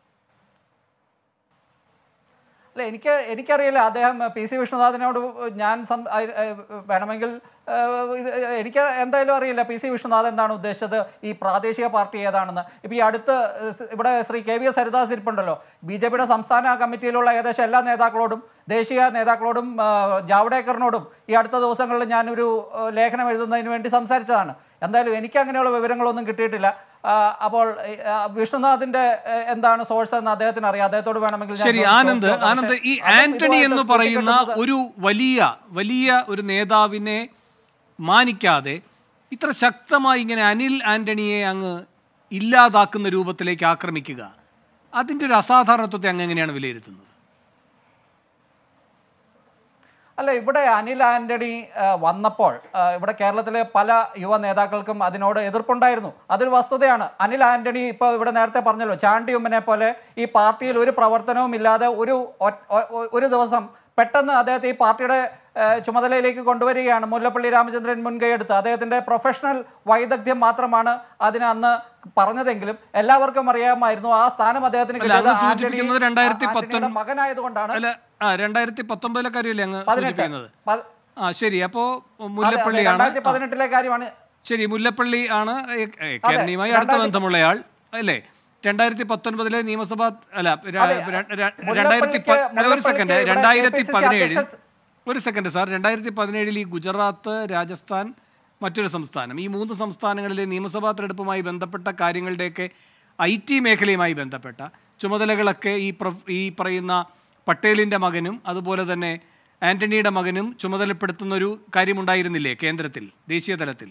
അല്ല എനിക്ക് എനിക്കറിയില്ല അദ്ദേഹം പി സി വിഷ്ണുനാഥിനോട് ഞാൻ സം- അ- അ- വേണമെങ്കിൽ ആ, ഇത് എനിക്ക് എന്തായാലും അറിയില്ല പി സി വിഷ്ണുനാഥ് എന്താണ് ഉദ്ദേശിച്ചത് ഈ പ്രാദേശിക പാർട്ടി ഏതാണെന്ന് ഇപ്പോൾ ഈ അടുത്ത് സ് ഇവിടെ Shri K V S Haridas ഇരിപ്പുണ്ടല്ലോ ബി ജെ പിയുടെ സംസ്ഥാന കമ്മിറ്റിയിലുള്ള ഏകദേശം എല്ലാ നേതാക്കളോടും ദേശീയ നേതാക്കളോടും ആ, ജാവ്ഡേക്കറിനോടും ഈ അടുത്ത ദിവസങ്ങളിൽ ഞാനൊരു ആ, ലേഖനം എഴുതുന്നതിന് വേണ്ടി സംസാരിച്ചതാണ് എന്തായാലും എനിക്ക് അങ്ങനെയുള്ള വിവരങ്ങളൊന്നും കിട്ടിയിട്ടില്ല ആ, അപ്പോൾ ആ, വിഷ്ണുനാഥിന്റെ ആ, എന്താണ് സോഴ്സ് എന്ന് അദ്ദേഹത്തിന് അറിയാം അദ്ദേഹത്തോട് വേണമെങ്കിൽ ഞാൻ ശരി ചോദിച്ചു ആനന്ദ് നോക്കാം. ആനന്ദ് ഈ പക്ഷേ അതും ആന്റണി ഇതുമായിട്ട് എന്ന് പറയുന്ന കൂട്ടിക്കെട്ടുന്നത് ഒരു വലിയ വലിയ ഒരു നേതാവിനെ മാനിക്കാതെ ഇത്ര ശക്തമായി ഇങ്ങനെ അനിൽ ആന്റണിയെ അങ്ങ് ഇല്ലാതാക്കുന്ന രൂപത്തിലേക്ക് ആക്രമിക്കുക അതിന്റെ ഒരു അസാധാരണത്വത്തെ അങ്ങ് എങ്ങനെയാണ് വിലയിരുത്തുന്നത് അല്ല ഇവിടെ അനിൽ ആന്റണി ആ, വന്നപ്പോൾ ആ, ഇവിടെ കേരളത്തിലെ പല യുവ നേതാക്കൾക്കും അതിനോട് എതിർപ്പുണ്ടായിരുന്നു അതൊരു വസ്തുതയാണ് അനിൽ ആന്റണി ഇപ്പോൾ ഇവിടെ നേരത്തെ പറഞ്ഞല്ലോ ചാണ്ടി ഉമ്മനെ പോലെ ഈ പാർട്ടിയിൽ ഒരു പ്രവർത്തനവും ഇല്ലാതെ ഒരു ഒ- ഒ- ഒരു ദിവസം പെട്ടെന്ന് അദ്ദേഹത്തെ ഈ പാർട്ടിയുടെ ആ, ചുമതലയിലേക്ക് കൊണ്ടുവരികയാണ് മുല്ലപ്പള്ളി രാമചന്ദ്രൻ മുൻകൈയെടുത്ത് അദ്ദേഹത്തിന്റെ പ്രൊഫഷണൽ വൈദഗ്ധ്യം മാത്രമാണ് അതിന് അന്ന് പറഞ്ഞതെങ്കിലും എല്ലാവർക്കും അറിയാമായിരുന്നു ആ സ്ഥാനം അദ്ദേഹത്തിന് അല്ല, കിട്ടിയത് അങ്ങ് ആന്റണി- സൂചിപ്പിക്കുന്നത് രണ്ടായിരത്തി ആന്റണിയുടെ പത്തൊൻപത് മകനായതുകൊണ്ടാണ് അല്ല ആ രണ്ടായിരത്തി പത്തൊമ്പതിലെ കാര്യമല്ലേ അങ്ങ് പതിനെട്ട് സൂചിപ്പിക്കുന്നത് പത്- ആ ശരി അപ്പോ അതെ, അതെ, മുല്ലപ്പള്ളിയാണ് രണ്ടായിരത്തി പതിനെട്ടിലെ കാര്യമാണ് ശരി മുല്ലപ്പള്ളി ആണ് ഏ- ഏ, കേരളീയമായി അടുത്ത രണ്ടായിരത്തി- ബന്ധമുള്ളയാൾ അല്ലേ രണ്ടായിരത്തി പത്തൊൻപതിലെ നിയമസഭാ അല്ല ര- അതെ, ര- ര- മുല്ലപ്പള്ളിക്ക് രണ്ടായിരത്തി പ- അല്ല, ഒരു മുല്ലപ്പള്ളിക്ക് സെക്കൻഡ് ഇവിടെ രണ്ടായിരത്തി KPCC പതിനേഴിൽ അധ്യക്ഷ- ഒരു സെക്കൻഡ് സാർ രണ്ടായിരത്തി പതിനേഴിൽ ഈ ഗുജറാത്ത് രാജസ്ഥാൻ മറ്റൊരു സംസ്ഥാനം ഈ മൂന്ന് സംസ്ഥാനങ്ങളിലെ നിയമസഭാ തെരഞ്ഞെടുപ്പുമായി ബന്ധപ്പെട്ട കാര്യങ്ങളുടെയൊക്കെ ഐ ടി മേഖലയുമായി ബന്ധപ്പെട്ട ചുമതലകളൊക്കെ ഈ പ്ര- ഈ പറയുന്ന പട്ടേലിൻ്റെ മകനും അതുപോലെ തന്നെ ആന്റണിയുടെ മകനും ചുമതലപ്പെടുത്തുന്ന ഒരു കാര്യമുണ്ടായിരുന്നില്ലേ കേന്ദ്രത്തിൽ ദേശീയ തലത്തിൽ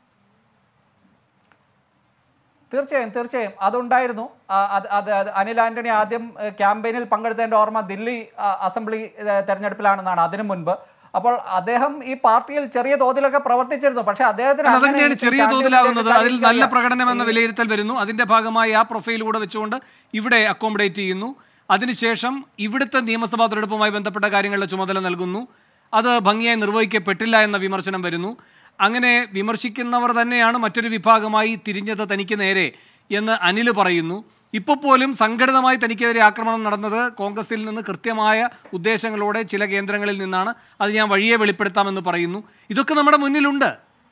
തീർച്ചയായും തീർച്ചയായും അതുണ്ടായിരുന്നു ആ, അത് അത് അത് അനിൽ ആന്റണി ആദ്യം ഏഹ്, ക്യാമ്പയിനിൽ പങ്കെടുത്തതിന്റെ ഓർമ്മ ദില്ലി ആ, അസംബ്ലി ഏഹ്, തെരഞ്ഞെടുപ്പിലാണെന്നാണ് അതിനു മുൻപ് അപ്പോൾ അദ്ദേഹം ഈ പാർട്ടിയിൽ ചെറിയ തോതിലൊക്കെ പ്രവർത്തിച്ചിരുന്നു പക്ഷെ അദ്ദേഹത്തിന് അല്ല, അങ്ങനെ അതങ്ങനെയാണ് ഈ ചെറിയ ചാണ്ടി തോതിലാകുന്നത് ഉമ്മന്റെ അതിൽ കാര്യം നല്ല എനിക്കറിയാം. പ്രകടനം എന്ന വിലയിരുത്തൽ വരുന്നു അതിന്റെ ഭാഗമായി ആ പ്രൊഫൈൽ കൂടെ വെച്ചുകൊണ്ട് ഇവിടെ അക്കോമഡേറ്റ് ചെയ്യുന്നു അതിനുശേഷം ഇവിടുത്തെ നിയമസഭാ തെരഞ്ഞെടുപ്പുമായി ബന്ധപ്പെട്ട കാര്യങ്ങളുടെ ചുമതല നൽകുന്നു അത് ഭംഗിയായി നിർവഹിക്കപ്പെട്ടില്ല എന്ന വിമർശനം വരുന്നു അങ്ങനെ വിമർശിക്കുന്നവർ തന്നെയാണ് മറ്റൊരു വിഭാഗമായി തിരിഞ്ഞത് തനിക്ക് നേരെ എന്ന് അനിൽ പറയുന്നു ഇപ്പോൾ പോലും സംഘടിതമായി തനിക്കെതിരെ ആക്രമണം നടന്നത് കോൺഗ്രസിൽ നിന്ന് കൃത്യമായ ഉദ്ദേശങ്ങളോടെ ചില കേന്ദ്രങ്ങളിൽ നിന്നാണ് അത് ഞാൻ വഴിയെ വെളിപ്പെടുത്താമെന്ന് പറയുന്നു ഇതൊക്കെ നമ്മുടെ മുന്നിലുണ്ട്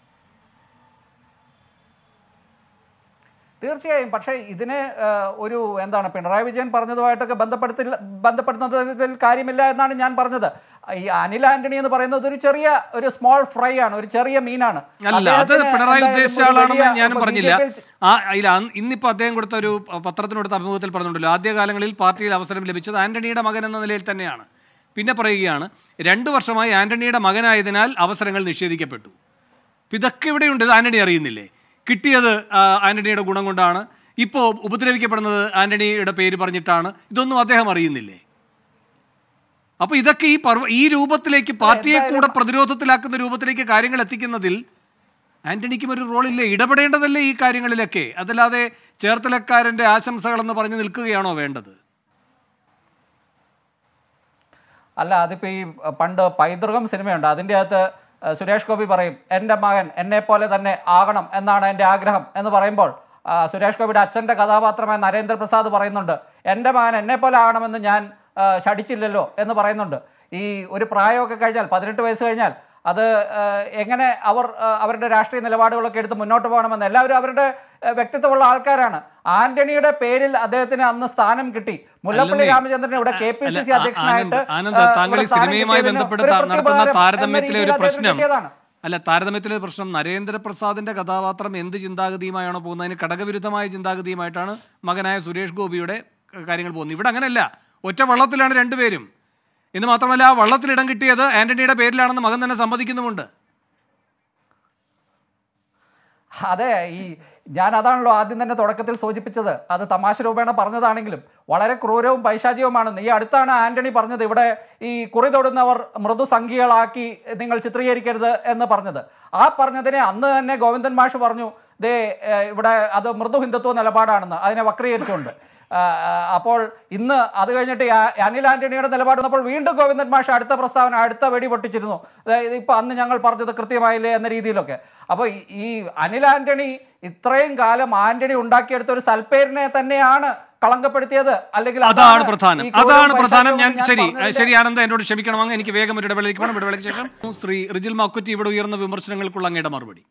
തീർച്ചയായും പക്ഷേ ഇതിനെ ആ, ഒരു എന്താണ് പിണറായി വിജയൻ പറഞ്ഞതുമായിട്ടൊക്കെ ബന്ധപ്പെടുത്തില്ല ബന്ധപ്പെടുത്തുന്നതിൽ കാര്യമില്ല എന്നാണ് ഞാൻ പറഞ്ഞത് ഈ അനിൽ ആന്റണി എന്ന് പറയുന്നത് ഒരു ചെറിയ ഒരു സ്മോൾ ഫ്രൈ ആണ് ഒരു ചെറിയ മീനാണ് അല്ല അത് അദ്ദേഹത്തിന് പിണറായി എന്തായാലും ഉദ്ദേശിച്ച ഒരു ആളാണെന്ന് വലിയ- ഞാനും ഇപ്പൊ പറഞ്ഞില്ല BJP യിൽ ആ ഇല്ല അന്ന് ഇന്നിപ്പോ അദ്ദേഹം കൊടുത്ത ഒരു പത്രത്തിന് കൊടുത്ത അഭിമുഖത്തിൽ പറഞ്ഞിട്ടുണ്ടല്ലോ ആദ്യകാലങ്ങളിൽ പാർട്ടിയിൽ അവസരം ലഭിച്ചത് ആന്റണിയുടെ മകൻ എന്ന നിലയിൽ തന്നെയാണ് പിന്നെ പറയുകയാണ് രണ്ടു വർഷമായി ആന്റണിയുടെ മകനായതിനാൽ അവസരങ്ങൾ നിഷേധിക്കപ്പെട്ടു അപ്പൊ ഇതൊക്കെ ഇവിടെയുണ്ട് ഇത് ആന്റണി അറിയുന്നില്ലേ കിട്ടിയത് ആ, ആന്റണിയുടെ ഗുണം കൊണ്ടാണ് ഇപ്പോൾ ഉപദ്രവിക്കപ്പെടുന്നത് ആന്റണിയുടെ പേര് പറഞ്ഞിട്ടാണ് ഇതൊന്നും അദ്ദേഹം അറിയുന്നില്ലേ അപ്പൊ ഇതൊക്കെ ഈ പർവ ഈ രൂപത്തിലേക്ക് പാർട്ടിയെ കൂടെ പ്രതിരോധത്തിലാക്കുന്ന രൂപത്തിലേക്ക് കാര്യങ്ങൾ എത്തിക്കുന്നതിൽ ആന്റണിക്കും ഒരു റോളില്ലേ ഇടപെടേണ്ടതല്ലേ ഈ കാര്യങ്ങളിലൊക്കെ അതല്ലാതെ ചേർത്തലക്കാരന്റെ ആശംസകളെന്ന് പറഞ്ഞു നിൽക്കുകയാണോ വേണ്ടത് അല്ല അതിപ്പോൾ ഈ പണ്ട് പൈതൃകം സിനിമയുണ്ട് അതിൻ്റെ അകത്ത് ഏഹ്, സുരേഷ് ഗോപി പറയും എൻ്റെ മകൻ എന്നെ പോലെ തന്നെ ആകണം എന്നാണ് എൻ്റെ ആഗ്രഹം എന്ന് പറയുമ്പോൾ ആ, സുരേഷ് ഗോപിയുടെ അച്ഛൻ്റെ കഥാപാത്രമായ നരേന്ദ്രപ്രസാദ് പറയുന്നുണ്ട് എൻ്റെ മകൻ എന്നെ പോലെ ആകണമെന്ന് ഞാൻ ആ, ശഠിച്ചില്ലല്ലോ എന്ന് പറയുന്നുണ്ട് ഈ ഒരു പ്രായമൊക്കെ കഴിഞ്ഞാൽ പതിനെട്ട് വയസ്സ് കഴിഞ്ഞാൽ അത് ആ, എങ്ങനെ അവർ ആ, അവരുടെ രാഷ്ട്രീയ നിലപാടുകളൊക്കെ എടുത്ത് മുന്നോട്ട് പോകണമെന്ന് എല്ലാവരും അവരുടെ ആ, വ്യക്തിത്വമുള്ള ആൾക്കാരാണ് ആന്റണിയുടെ പേരിൽ അദ്ദേഹത്തിന് അന്ന് സ്ഥാനം കിട്ടി മുല്ലപ്പള്ളി അല്ലെന്നേ. രാമചന്ദ്രൻ ഇവിടെ കെ പി സി അല്ല, സി ആ- അധ്യക്ഷനായിട്ട് ആനന്ദ് ആനന്ദ് ആ, താങ്കൾ ഇവിടെ ഈ സ്ഥാനം സിനിമയുമായി കിട്ടിയതിന് ബന്ധപ്പെട്ട് ഒരു ത- നടത്തുന്ന പ്രത്യുപകാരം എന്ന താരതമ്യത്തിലെ ഒരു രീതിയിൽ പ്രശ്നം അദ്ദേഹത്തിന് കിട്ടിയതാണ്. അല്ല താരതമ്യത്തിലെ ഒരു പ്രശ്നം നരേന്ദ്രപ്രസാദിന്റെ കഥാപാത്രം എന്ത് ചിന്താഗതിയുമായാണോ പോകുന്നത് അതിന് ഘടകവിരുദ്ധമായ ചിന്താഗതിയുമായിട്ടാണ് മകനായ സുരേഷ് ഗോപിയുടെ ക- കാര്യങ്ങൾ പോകുന്നത് ഇവിടെ അങ്ങനെയല്ല ഒറ്റ വള്ളത്തിലാണ് രണ്ടുപേരും എന്ന് മാത്രമല്ല ആ വള്ളത്തിൽ ഇടം കിട്ടിയത് ആന്റണിയുടെ പേരിലാണെന്ന് മകൻ തന്നെ സമ്മതിക്കുന്നുമുണ്ട് അതെ ഈ ഞാൻ അതാണല്ലോ ആദ്യം തന്നെ തുടക്കത്തിൽ സൂചിപ്പിച്ചത് അത് തമാശ രൂപേണ പറഞ്ഞതാണെങ്കിലും വളരെ ക്രൂരവും പൈശാചികവുമാണെന്ന് ഈ അടുത്താണ് ആന്റണി പറഞ്ഞത് ഇവിടെ ഈ കുറി തൊടുന്നവർ മൃദുസംഖ്യകളാക്കി നിങ്ങൾ ചിത്രീകരിക്കരുത് എന്ന് പറഞ്ഞത് ആ പറഞ്ഞതിനെ അന്ന് തന്നെ ഗോവിന്ദൻ മാഷ് പറഞ്ഞു ദേ ഏഹ്, ഇവിടെ അത് മൃദു ഹിന്ദുത്വ നിലപാടാണെന്ന് അതിനെ വക്രീകരിച്ചുകൊണ്ട് ആ, ആ, അപ്പോൾ ഇന്ന് അത് കഴിഞ്ഞിട്ട് ഈ ആ- അനിൽ ആന്റണിയുടെ നിലപാട് വന്നപ്പോൾ വീണ്ടും ഗോവിന്ദൻ മാഷ് അടുത്ത പ്രസ്താവന അടുത്ത വെടി പൊട്ടിച്ചിരുന്നു അതായത് ഇപ്പൊ അന്ന് ഞങ്ങൾ പറഞ്ഞത് കൃത്യമായില്ലേ എന്ന രീതിയിലൊക്കെ അപ്പോൾ ഈ- ഈ അനിൽ ആന്റണി ഇത്രയും കാലം ആന്റണി ഉണ്ടാക്കിയെടുത്ത ഒരു സൽപ്പേരിനെ തന്നെയാണ് കളങ്കപ്പെടുത്തിയത് അല്ലെങ്കിൽ അതാണ് പ്രധാനം ഈ ക്രൂരവും അതാണ് പ്രധാനം ഞാൻ പൈശാചികവും ശരി പറഞ്ഞതിന്റെ- ശരി ആനന്ദ് എന്നോട് ക്ഷമിക്കണം അങ്ങ് എനിക്ക് വേഗം ഒരു ഇടവേളയ്ക്ക് വേണം ഇടവേളയ്ക്ക് ശേഷം ശ്രീ റിജിൽ മാക്കുറ്റി ഇവിടെ ഉയർന്ന വിമർശനങ്ങൾക്കുള്ള അങ്ങയുടെ മറുപടി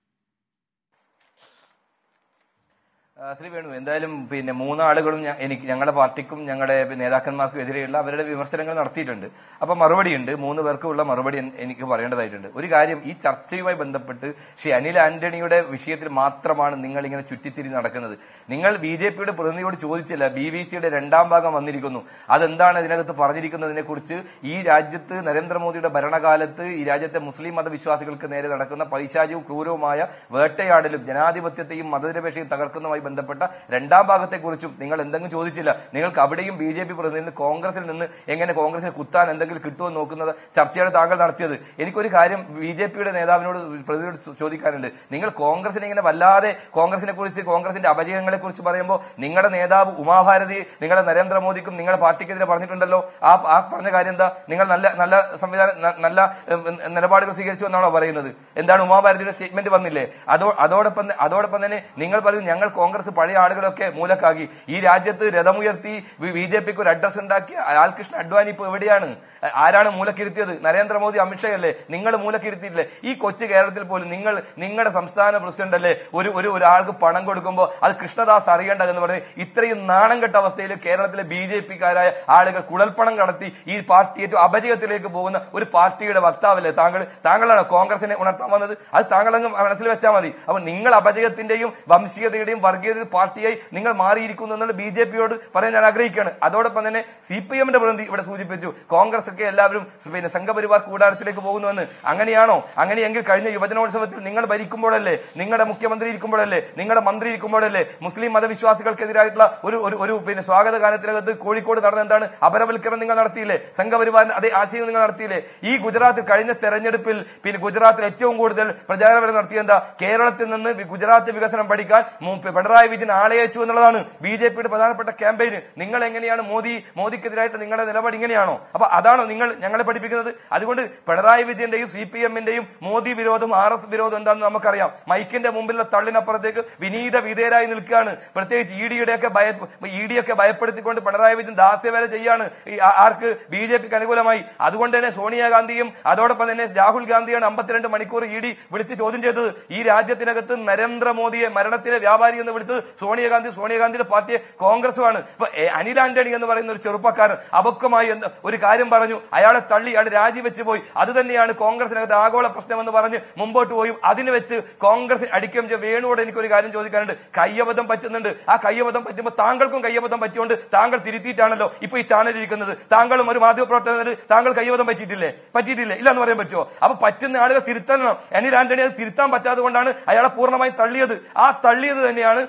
ആ, ശ്രീ വേണു എന്തായാലും പിന്നെ മൂന്നാളുകളും ഞ- എനിക്ക് ഞങ്ങളുടെ പാർട്ടിക്കും ഞങ്ങളുടെ നേതാക്കന്മാർക്കും എതിരെയുള്ള അവരുടെ വിമർശനങ്ങൾ നടത്തിയിട്ടുണ്ട് അപ്പൊ മറുപടിയുണ്ട് മൂന്ന് പേർക്കുമുള്ള മറുപടി എൻ- എനിക്ക് പറയേണ്ടതായിട്ടുണ്ട് ഒരു കാര്യം ഈ ചർച്ചയുമായി ബന്ധപ്പെട്ട് ശ്രീ അനിൽ ആന്റണിയുടെ വിഷയത്തിൽ മാത്രമാണ് നിങ്ങൾ ഇങ്ങനെ ചുറ്റിത്തിരിഞ്ഞ് നടക്കുന്നത് നിങ്ങൾ ബി ജെ പിയുടെ പ്രതിനിധിയോട് ചോദിച്ചില്ല ബി ബി സിയുടെ രണ്ടാം ഭാഗം വന്നിരിക്കുന്നു അതെന്താണ് ഇതിനകത്ത് പറഞ്ഞിരിക്കുന്നതിനെ കുറിച്ച് ഈ രാജ്യത്ത് നരേന്ദ്രമോദിയുടെ ഭരണകാലത്ത് ഈ രാജ്യത്തെ മുസ്ലിം മതവിശ്വാസികൾക്ക് നേരെ നടക്കുന്ന പൈശാചികവും ക്രൂരവുമായ വേട്ടയാടലും ജനാധിപത്യത്തെയും മതനിരപേക്ഷയും തകർക്കുന്നതുമായി ബന്ധപ്പെട്ട രണ്ടാം ഭാഗത്തെക്കുറിച്ചും നിങ്ങൾ എന്തെങ്കിലും ചോദിച്ചില്ല നിങ്ങൾക്ക് അവിടെയും ബി ജെ പി പ്രതിനിധി കോൺഗ്രസിൽ നിന്ന് എങ്ങനെ കോൺഗ്രസിന് കുത്താൻ എന്തെങ്കിലും കിട്ടുമോ എന്ന് നോക്കുന്നത് ചർച്ചയാണ് താങ്കൾ നടത്തിയത് എനിക്കൊരു കാര്യം ബി ജെ പിയുടെ നേതാവിനോട് പ്രതിനിധിയോട് ചോ- ചോദിക്കാനുണ്ട് നിങ്ങൾ കോൺഗ്രസിനെ ഇങ്ങനെ വല്ലാതെ കോൺഗ്രസിനെ കുറിച്ച് കോൺഗ്രസിന്റെ അപജയങ്ങളെ കുറിച്ച് പറയുമ്പോൾ നിങ്ങളുടെ നേതാവ് ഉമാഭാരതി നിങ്ങളുടെ നരേന്ദ്രമോദിക്കും നിങ്ങളുടെ പാർട്ടിക്കെതിരെ പറഞ്ഞിട്ടുണ്ടല്ലോ ആ ആ പറഞ്ഞ കാര്യം എന്താ നിങ്ങൾ നല്ല നല്ല സംവിധാനം ന- നല്ല ഉം, ഉം, നിലപാടുകൾ സ്വീകരിച്ചു എന്നാണോ പറയുന്നത് എന്താണ് ഉമാഭാരതിയുടെ സ്റ്റേറ്റ്മെന്റ് വന്നില്ലേ അതോ അതോടൊപ്പം ത- അതോടൊപ്പം തന്നെ നിങ്ങൾ പറയും ഞങ്ങൾ കോൺഗ്രസ് പഴയ ആളുകളൊക്കെ മൂലക്കാക്കി ഈ രാജ്യത്ത് രഥമുയർത്തി ബി ജെ പിക്ക് ഒരു അഡ്രസ് ഉണ്ടാക്കി ലാൽകൃഷ്ണ അഡ്വാനി ഇപ്പൊ എവിടെയാണ് ആ- ആരാണ് മൂലക്കിരുത്തിയത് നരേന്ദ്രമോദി അമിത്ഷാ അല്ലേ നിങ്ങൾ മൂലക്കിരുത്തിയില്ലേ ഈ കൊച്ചു കേരളത്തിൽ പോലും നിങ്ങൾ നിങ്ങളുടെ സംസ്ഥാന പ്രസിഡന്റ് അല്ലേ ഒരു ഒരു ഒരാൾക്ക് പണം കൊടുക്കുമ്പോൾ അത് കൃഷ്ണദാസ് അറിയേണ്ടതെന്ന് പറഞ്ഞ് ഇത്രയും നാണം കെട്ട അവസ്ഥയിൽ കേരളത്തിലെ ബി ജെ പിക്കാരായ ആളുകൾ കുഴൽപ്പണം കടത്തി ഈ പാർട്ടി ഏറ്റവും അപജയത്തിലേക്ക് പോകുന്ന ഒരു പാർട്ടിയുടെ വക്താവല്ലേ താങ്കൾ താങ്കളാണ് കോൺഗ്രസിനെ ഉണർത്താൻ വന്നത് അത് താങ്കൾ അങ്ങ് മനസ്സിൽ വെച്ചാൽ മതി അപ്പൊ നിങ്ങൾ അപജയത്തിന്റെയും വംശീയതയുടെയും വർഗീയതയുടെ പാർട്ടിയായി നിങ്ങൾ മാറിയിരിക്കുന്നു എന്നുള്ള ബി ജെ പിയോട് പറയാൻ ഞാൻ ആഗ്രഹിക്കുകയാണ് അതോടൊപ്പം തന്നെ സി പി എമ്മിന്റെ പ്രതിനിധി ഇവിടെ സൂചിപ്പിച്ചു കോൺഗ്രസ് ഒക്കെ എല്ലാവരും പിന്നെ സംഘപരിവാർ കൂടാരത്തിലേക്ക് പോകുന്നുവെന്ന് അങ്ങനെയാണോ അങ്ങനെയെങ്കിൽ കഴിഞ്ഞ യുവജനോത്സവത്തിൽ നിങ്ങൾ ഭരിക്കുമ്പോഴല്ലേ നിങ്ങളുടെ മുഖ്യമന്ത്രി ഇരിക്കുമ്പോഴല്ലേ നിങ്ങളുടെ മന്ത്രി ഇരിക്കുമ്പോഴല്ലേ മുസ്ലിം മതവിശ്വാസികൾക്കെതിരായിട്ടുള്ള ഒരു ഒരു ഒരു പിന്നെ സ്വാഗത ഗാനത്തിനകത്ത് കോഴിക്കോട് നടന്ന എന്താണ് അപരവൽക്കരണം നിങ്ങൾ നടത്തിയില്ലേ സംഘപരിവാറിന്റെ അതേ ആശയം നിങ്ങൾ നടത്തിയില്ലേ ഈ ഗുജറാത്തിൽ കഴിഞ്ഞ തെരഞ്ഞെടുപ്പിൽ പിന്നെ ഗുജറാത്തിൽ ഏറ്റവും കൂടുതൽ പ്രചാരണം നടത്തിയ എന്താ കേരളത്തിൽ നിന്ന് വി- ഗുജറാത്ത് വികസനം പഠിക്കാൻ മു- പിണറായി വിജയൻ ആളെ അയച്ചു എന്നുള്ളതാണ് ബി ജെ പിയുടെ പ്രധാനപ്പെട്ട ക്യാമ്പയിന് നിങ്ങൾ എങ്ങനെയാണ് മോദി മോദിക്കെതിരായിട്ട് നിങ്ങളുടെ നിലപാട് ഇങ്ങനെയാണോ അപ്പൊ അതാണോ നിങ്ങൾ ഞങ്ങളെ പഠിപ്പിക്കുന്നത് അതുകൊണ്ട് പിണറായി വിജയന്റെയും സി പി എമ്മിന്റെയും മോദി വിരോധം ആർ എസ് വിരോധം എന്താണെന്ന് നമുക്കറിയാം മൈക്കിന്റെ മുമ്പിലുള്ള തള്ളിനപ്പുറത്തേക്ക് വിനീത വിധേയരായി നിൽക്കുകയാണ് പ്രത്യേകിച്ച് ഇ ഡിയുടെ ഒക്കെ ഭയ ഇ ഡി ഒക്കെ ഭയപ്പെടുത്തിക്കൊണ്ട് പിണറായി വിജയൻ ദാസ്യവേല ചെയ്യാണ് ഈ ആ- ആർക്ക് ബി ജെ പിക്ക് അനുകൂലമായി അതുകൊണ്ട് തന്നെ സോണിയാഗാന്ധിയും അതോടൊപ്പം തന്നെ രാഹുൽ ഗാന്ധിയാണ് അമ്പത്തിരണ്ട് മണിക്കൂർ ഇ ഡി വിളിച്ച് ചോദ്യം ചെയ്തത് ഈ രാജ്യത്തിനകത്ത് നരേന്ദ്രമോദിയെ മരണത്തിലെ വ്യാപാരി എന്ന് വിളിച്ചത് സോണിയാഗാന്ധി സോണിയാഗാന്ധിയുടെ പാർട്ടിയെ കോൺഗ്രസുമാണ് ഇപ്പൊ എ, അനിൽ ആന്റണി എന്ന് പറയുന്ന ഒരു ചെറുപ്പക്കാരൻ അപക്വമായി എന്ത് ഒരു കാര്യം പറഞ്ഞു അയാളെ തള്ളി അയാൾ രാജിവെച്ച് പോയി അത് തന്നെയാണ് കോൺഗ്രസിനകത്ത് ആഗോള പ്രശ്നമെന്ന് പറഞ്ഞ് മുമ്പോട്ട് പോയി അതിന് വെച്ച് കോൺഗ്രസ് അടിക്കുകയും ചെയ്യും വേണുവോട് എനിക്കൊരു കാര്യം ചോദിക്കാനുണ്ട് കയ്യബദ്ധം പറ്റുന്നുണ്ട് ആ കയ്യബദ്ധം പറ്റുമ്പോൾ താങ്കൾക്കും കയ്യബദ്ധം പറ്റിയോണ്ട് താങ്കൾ തിരുത്തിയിട്ടാണല്ലോ ഇപ്പൊ ഈ ചാനൽ ഇരിക്കുന്നത് താങ്കളും ഒരു മാധ്യമപ്രവർത്തകർ താങ്കൾ കയ്യബദ്ധം പറ്റിയിട്ടില്ലേ പറ്റിയിട്ടില്ലേ ഇല്ല എന്ന് പറയാൻ പറ്റുമോ അപ്പൊ പറ്റുന്ന ആളുകൾ തിരുത്തണം അനിൽ ആന്റണി അത് തിരുത്താൻ പറ്റാതെ കൊണ്ടാണ് അയാളെ പൂർണ്ണമായി തള്ളിയത് ആ തള്ളിയത് തന്നെയാണ്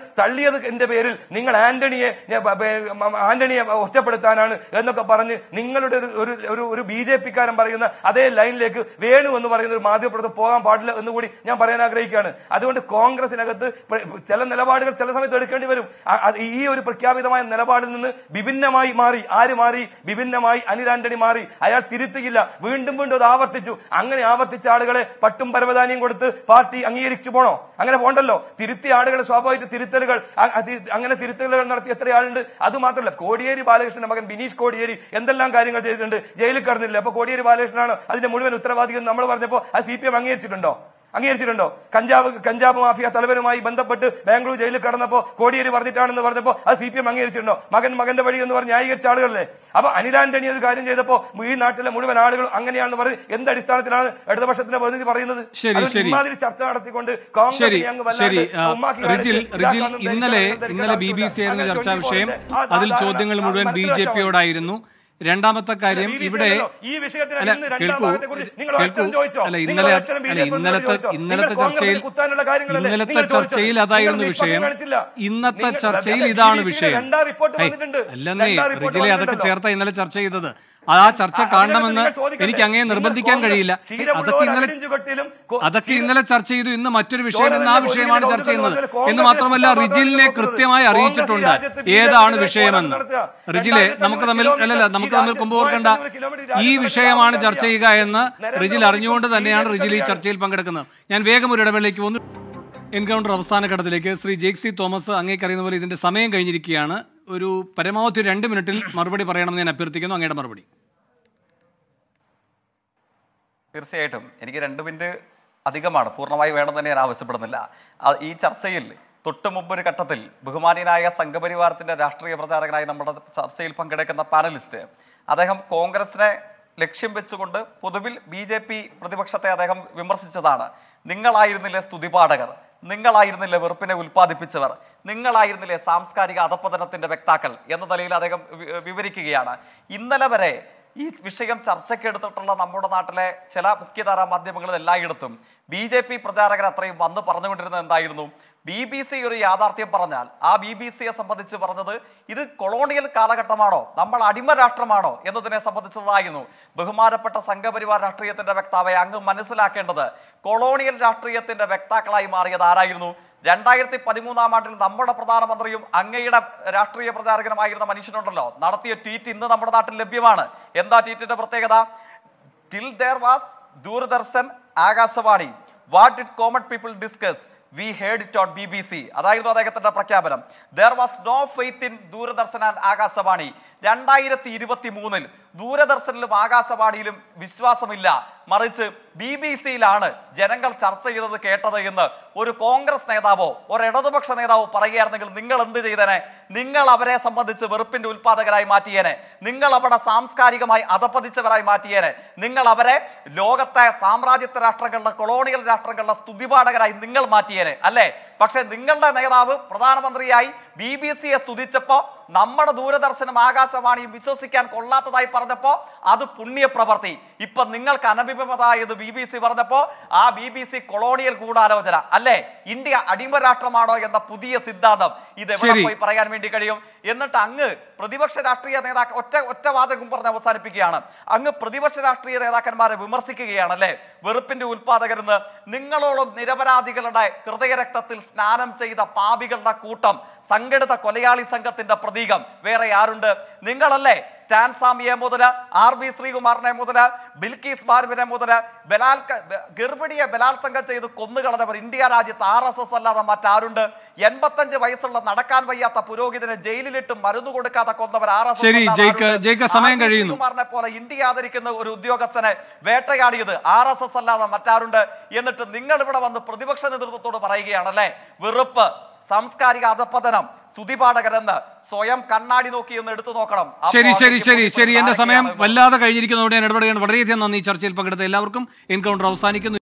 തള്ളിയത് എന്റെ പേരിൽ നിങ്ങൾ ആന്റണിയെ ഞാൻ ബ- ബ- മ- ആന്റണിയെ ഒറ്റപ്പെടുത്താനാണ് എന്നൊക്കെ പറഞ്ഞ് നിങ്ങളുടെ ഒരു ഒരു ഒരു ഒരു ബി ജെ പിക്കാരൻ പറയുന്ന അതേ ലൈനിലേക്ക് വേണു എന്ന് പറയുന്ന ഒരു മാധ്യമപ്രവർത്തകർ പോകാൻ പാടില്ല എന്ന് കൂടി ഞാൻ പറയാൻ ആഗ്രഹിക്കുകയാണ് അതുകൊണ്ട് കോൺഗ്രസിനകത്ത് പ്ര- ചില നിലപാടുകൾ ചില സമയത്ത് എടുക്കേണ്ടി വരും അ- അത് ഈ ഒരു പ്രഖ്യാപിതമായ നിലപാടിൽ നിന്ന് വിഭിന്നമായി മാറി ആര് മാറി വിഭിന്നമായി അനിൽ ആന്റണി മാറി അയാൾ തിരുത്തിയില്ല വീണ്ടും വീണ്ടും അത് ആവർത്തിച്ചു അങ്ങനെ ആവർത്തിച്ച ആളുകളെ പട്ടും പരവതാനിയും കൊടുത്ത് പാർട്ടി അംഗീകരിച്ചു പോണോ അങ്ങനെ പോണ്ടല്ലോ തിരുത്തിയ ആളുകളെ സ്വാഭാവിക തിരുത്തലുകൾ അ- അത് അങ്ങനെ തിരുത്തലുകൾ നടത്തി എത്ര ആളുണ്ട് അത് മാത്രമല്ല കോടിയേരി ബാലകൃഷ്ണന്റെ മകൻ ബിനീഷ് കോടിയേരി എന്തെല്ലാം കാര്യങ്ങൾ ചെയ്തിട്ടുണ്ട് ജയിലിൽ കടന്നില്ല അപ്പൊ കോടിയേരി ബാലകൃഷ്ണനാണ് അതിന്റെ മുഴുവൻ ഉത്തരവാദികൾ എന്ന് നമ്മൾ പറഞ്ഞപ്പോ അത് സി പി എം അംഗീകരിച്ചിട്ടുണ്ടോ അംഗീകരിച്ചിട്ടുണ്ടോ കഞ്ചാവ് കഞ്ചാവ് മാഫിയ തലവനുമായി ബന്ധപ്പെട്ട് ബാംഗ്ലൂർ ജയിലിൽ കടന്നപ്പോ കോടിയേരി പറഞ്ഞിട്ടാണെന്ന് പറഞ്ഞപ്പോ അത് സി പി എം അംഗീകരിച്ചിട്ടുണ്ടോ മകൻ മകന്റെ വഴി എന്ന് പറഞ്ഞ് ന്യായീകരിച്ച ആളുകളല്ലേ അപ്പൊ അനിലാന്റണി ഒരു കാര്യം ചെയ്തപ്പോ ഈ നാട്ടിലെ മുഴുവൻ ആളുകൾ അങ്ങനെയാണെന്ന് പറഞ്ഞ് എന്ത് അടിസ്ഥാനത്തിലാണ് ഇടതുപക്ഷത്തിന്റെ പ്രതിനിധി പറയുന്നത് ശരി, അതുകൊണ്ട് ശരി. ഇമാതിരി ചർച്ച നടത്തിക്കൊണ്ട് ശരി കോൺഗ്രസിനെ അങ്ങ് വല്ലാതെ ശരി ആ, ഉമ്മാക്കി റിജിൽ കാണിച്ച് റിജിൽ ഇതാക്കാനൊന്നും ഇന്നലെ ധരിക്കാൻ ഇന്നലെ ബി ബി സി ആയിരുന്ന അങ്ങനെ ചർച്ചാ 24 വിഷയം ന്റെ ആ അതിൽ ധാരണ ചോദ്യങ്ങൾ ആ മുഴുവൻ ബി ജെ മനസ്സിലാക്കാൻ പിയോടായിരുന്നു രണ്ടാമത്തെ കാര്യം BBC ഇവിടെ അല്ലല്ലോ. ഈ വിഷയത്തിൽ അല്ല ഇന്ന് രണ്ടാം കേൾക്കൂ ഭാഗത്തെക്കുറിച്ച് നിങ്ങൾ കേൾക്കൂ ഒരക്ഷരം ചോദിച്ചോ? അല്ല നിങ്ങൾ ഇന്നലെ ഒരക്ഷരം അല്ല BJP യോട് ഇന്നലത്തെ ചോദിച്ചോ? ഇന്നലത്തെ നിങ്ങൾ ചർച്ചയിൽ കോൺഗ്രസിന് കുത്താനുള്ള കാര്യങ്ങളല്ലേ ഇന്നലത്തെ നിങ്ങൾ ചോദിച്ചത്? ചർച്ചയിൽ അതായിരുന്നു നിങ്ങൾ വിഷയം നിഷ്പക്ഷം കാണിച്ചില്ല. ഇന്നത്തെ നിങ്ങൾ- ചർച്ചയിൽ BBC ഇതാണ് യുടെ വിഷയം രണ്ടാം റിപ്പോർട്ട് ഹേയ്, വന്നിട്ടുണ്ട്. അല്ലെന്നേ രണ്ടാം റിപ്പോർട്ട് റിജിലെ അതൊക്കെ വന്നിട്ടുണ്ടല്ലോ. ചേർത്ത ഇന്നലെ ചർച്ച ചെയ്തത് ആ ചർച്ച ആ, കാണണമെന്ന് നിങ്ങൾ ചോദിക്കട്ടെ. എനിക്ക് അങ്ങേ നിങ്ങൾ നിർബന്ധിക്കാൻ കോൺഗ്രസ് കഴിയില്ല ക്ഷീരമുള്ളവർ അതൊക്കെ ഇന്നലെ അടിഞ്ചുകെട്ടിലും കൊ- അതൊക്കെ ക്ഷീര- ഇന്നലെ ചർച്ച ചെയ്തു ഇന്ന് മറ്റൊരു വിഷയം ചോര എന്ന ആ തന്നെ വിഷയമാണ് കൊല്ലുന്ന ചർച്ച ചെയ്യുന്നത് കോൺഗ്രസ് എന്ന് മാത്രമല്ല കോൺഗ്രസ് റിജിലിനെ കോൺഗ്രസ് കൃത്യമായി കോൺഗ്രസ് അറിയിച്ചിട്ടുണ്ട് രാജ്യത്ത് ബി ജെ ഏതാണ് പിയുടെ വിഷയമെന്ന് നടത്തുക. റിജിലെ രണ്ടായിരത്തി നമുക്ക് തമ്മിൽ കിലോമീറ്റർ അല്ലല്ല നമുക്ക് ഈ തമ്മിൽ രാജ്യത്ത് കൊമ്പ് കോർക്കണ്ട മൂവായിരത്തി കിലോമീറ്റർ ഈ രാജ്യത്ത് വിഷയമാണ് നടത്തുക. ചർച്ച ചെയ്യുക എന്ന് നരേന്ദ്ര റിജിൽ മോദി അറിഞ്ഞുകൊണ്ട് തന്നെയാണ് റിജിൽ ഈ ബി ജെ പി ചർച്ചയിൽ പങ്കെടുക്കുന്നത് ഞാൻ വേഗം ഒരു ഇടവേളയ്ക്ക് വന്നു എൻകൗണ്ടർ അവസാന ഘട്ടത്തിലേക്ക് ശ്രീ ജേക്സി തോമസ് അങ്ങേക്കറിയുന്ന പോലെ ഇതിന്റെ സമയം കഴിഞ്ഞിരിക്കുകയാണ് ഒരു പരമാവധി ഒരു രണ്ട് മിനിറ്റിൽ മറുപടി പറയണമെന്ന് ഞാൻ അഭ്യർത്ഥിക്കുന്നു അങ്ങയുടെ മറുപടി തീർച്ചയായിട്ടും എനിക്ക് രണ്ട് മിനിറ്റ് അധികമാണ് പൂർണ്ണമായി വേണം തന്നെ ഞാൻ ആവശ്യപ്പെടുന്നില്ല ആ- ഈ ചർച്ചയിൽ തൊട്ട് മുമ്പ് ഒരു ഘട്ടത്തിൽ ബഹുമാനീയനായ സംഘപരിവാരത്തിന്റെ രാഷ്ട്രീയ പ്രചാരകനായി നമ്മുടെ ചർച്ചയിൽ പങ്കെടുക്കുന്ന പാനലിസ്റ്റ് അദ്ദേഹം കോൺഗ്രസിനെ ലക്ഷ്യം വെച്ചുകൊണ്ട് പൊതുവിൽ ബി ജെ പി പ്രതിപക്ഷത്തെ അദ്ദേഹം വിമർശിച്ചതാണ് നിങ്ങളായിരുന്നില്ലേ സ്തുതിപാഠകർ നിങ്ങളായിരുന്നില്ലേ വെറുപ്പിനെ ഉൽപ്പാദിപ്പിച്ചവർ നിങ്ങളായിരുന്നില്ലേ സാംസ്കാരിക അധപ്പതനത്തിന്റെ വ്യക്താക്കൾ എന്ന നിലയിൽ അദ്ദേഹം വി- വിവരിക്കുകയാണ് ഇന്നലെ വരെ ഈ വിഷയം ചർച്ചയ്ക്കെടുത്തിട്ടുള്ള നമ്മുടെ നാട്ടിലെ ചില മുഖ്യധാരാ മാധ്യമങ്ങളിൽ എല്ലായിടത്തും ബി ജെ പി പ്രചാരകർ അത്രയും വന്ന് പറഞ്ഞുകൊണ്ടിരുന്നത് എന്തായിരുന്നു ബി ബി സി ഒരു യാഥാർത്ഥ്യം പറഞ്ഞാൽ ആ ബി ബി സിയെ സംബന്ധിച്ച് പറഞ്ഞത് ഇത് കൊളോണിയൽ കാലഘട്ടമാണോ നമ്മൾ അടിമ രാഷ്ട്രമാണോ എന്നതിനെ സംബന്ധിച്ചതായിരുന്നു ബഹുമാനപ്പെട്ട സംഘപരിവാർ രാഷ്ട്രീയത്തിന്റെ വ്യക്താവെ അങ്ങ് മനസ്സിലാക്കേണ്ടത് കൊളോണിയൽ രാഷ്ട്രീയത്തിന്റെ വ്യക്താക്കളായി മാറിയത് ആരായിരുന്നു രണ്ടായിരത്തി പതിമൂന്നാം ആണ്ടിൽ നമ്മുടെ പ്രധാനമന്ത്രിയും അങ്ങയുടെ രാഷ്ട്രീയ പ്രചാരകനുമായിരുന്ന മനുഷ്യനുണ്ടല്ലോ നടത്തിയ ട്വീറ്റ് ഇന്ന് നമ്മുടെ നാട്ടിൽ ലഭ്യമാണ് എന്താ ട്വീറ്റിന്റെ പ്രത്യേകത till there was Doordarshan Akashvani what did common people discuss we heard it on B B C അതായിരുന്നു അദ്ദേഹത്തിന്റെ പ്രഖ്യാപനം there was no faith in Doordarshan and Akashvani രണ്ടായിരത്തി ഇരുപത്തി മൂന്നിൽ ദൂരദർശനിലും ആകാശവാണിയിലും വിശ്വാസമില്ല മറിച്ച് ബി ബി സിയിലാണ് ജനങ്ങൾ ചർച്ച ചെയ്തത് കേട്ടത് എന്ന് ഒരു കോൺഗ്രസ് നേതാവോ ഒരു ഇടതുപക്ഷ നേതാവോ പറയുകയായിരുന്നെങ്കിൽ നിങ്ങൾ എന്ത് ചെയ്തേനെ നിങ്ങൾ അവരെ സംബന്ധിച്ച് വെറുപ്പിന്റെ ഉൽപാദകരായി മാറ്റിയേനെ നിങ്ങൾ അവിടെ സാംസ്കാരികമായി അധപ്പതിച്ചവരായി മാറ്റിയേനെ നിങ്ങൾ അവരെ ലോകത്തെ സാമ്രാജ്യത്വ രാഷ്ട്രങ്ങളുടെ കൊളോണിയൽ രാഷ്ട്രങ്ങളുടെ സ്തുതിപാഠകരായി നിങ്ങൾ മാറ്റിയേനെ അല്ലേ പക്ഷെ നിങ്ങളുടെ നേതാവ് പ്രധാനമന്ത്രിയായി ബി ബി സിയെ സ്തുതിച്ചപ്പോ നമ്മുടെ ദൂരദർശനം ആകാശവാണിയും വിശ്വസിക്കാൻ കൊള്ളാത്തതായി പറഞ്ഞപ്പോ അത് പുണ്യപ്രവർത്തി ഇപ്പൊ നിങ്ങൾക്ക് അനഭിമതായത് ബി ബി സി പറഞ്ഞപ്പോ ആ ബി ബി സി കൊളോണിയൽ ഗൂഢാലോചന അല്ലേ ഇന്ത്യ അടിമ രാഷ്ട്രമാണോ എന്ന പുതിയ സിദ്ധാന്തം ഇത് എവിടെ ശരി. പോയി പറയാൻ വേണ്ടി കഴിയും എന്നിട്ട് അങ്ങ് പ്രതിപക്ഷ രാഷ്ട്രീയ നേതാക്കൾ ഒറ്റ ഒറ്റ വാചകം പറഞ്ഞ് അവസാനിപ്പിക്കുകയാണ് അങ്ങ് പ്രതിപക്ഷ രാഷ്ട്രീയ നേതാക്കന്മാരെ വിമർശിക്കുകയാണ് അല്ലേ വെറുപ്പിന്റെ ഉൽപാദകരെന്ന് നിങ്ങളോളം നിരപരാധികളുടെ ഹൃദയരക്തത്തിൽ സ്നാനം ചെയ്ത പാപികളുടെ കൂട്ടം സംഘടിത കൊലയാളി സംഘത്തിന്റെ പ്രതീകം വേറെ ആരുണ്ട് നിങ്ങളല്ലേ സ്റ്റാൻ സാമിയെ മുതല് ആർ ബി ശ്രീകുമാറിനെ മുതല് ബിൽക്കീസ് ബാർബിനെ മുതല് ബലാൽക്ക ബ- ഗർഭിണിയെ ബലാത്സംഗം ചെയ്ത് കൊന്നുകളഞ്ഞവർ ഇന്ത്യ രാജ്യത്ത് ആർ എസ് എസ് അല്ലാതെ മറ്റാരുണ്ട് എൺപത്തഞ്ച് വയസ്സുള്ള നടക്കാൻ വയ്യാത്ത പുരോഹിതനെ ജയിലിലിട്ട് മരുന്ന് കൊടുക്കാതെ കൊന്നവർ ആർ എസ് ശരി, ജയിക്ക്, ജയിക്ക് സമയം കഴിയുന്നു. കുമാറിനെ പോലെ ഇന്ത്യ ആദരിക്കുന്ന ഒരു ഉദ്യോഗസ്ഥനെ വേട്ടയാടിയത് ആർ എസ് എസ് അല്ലാതെ മറ്റാരുണ്ട് എന്നിട്ട് നിങ്ങൾ ഇവിടെ വന്ന് പ്രതിപക്ഷ നേതൃത്വത്തോട് പറയുകയാണല്ലേ വെറുപ്പ് സാംസ്കാരിക അധപ്പതനം സ്തുതിപാഠകരെന്ന് സ്വയം കണ്ണാടി നോക്കി ഒന്ന് എടുത്തു നോക്കണം അപ്പോൾ ശരി ശരി അതിലേക്ക് ശരി ശരി എന്റെ സമയം ആരൊക്കെയാണ് വല്ലാതെ കഴിഞ്ഞിരിക്കുന്നതോടെ ഞാൻ ഇടപെടുകയാണ് വളരെയധികം നന്ദി ഈ ചർച്ചയിൽ പങ്കെടുത്ത എല്ലാവർക്കും എൻകൗണ്ടർ അവസാനിക്കുന്നു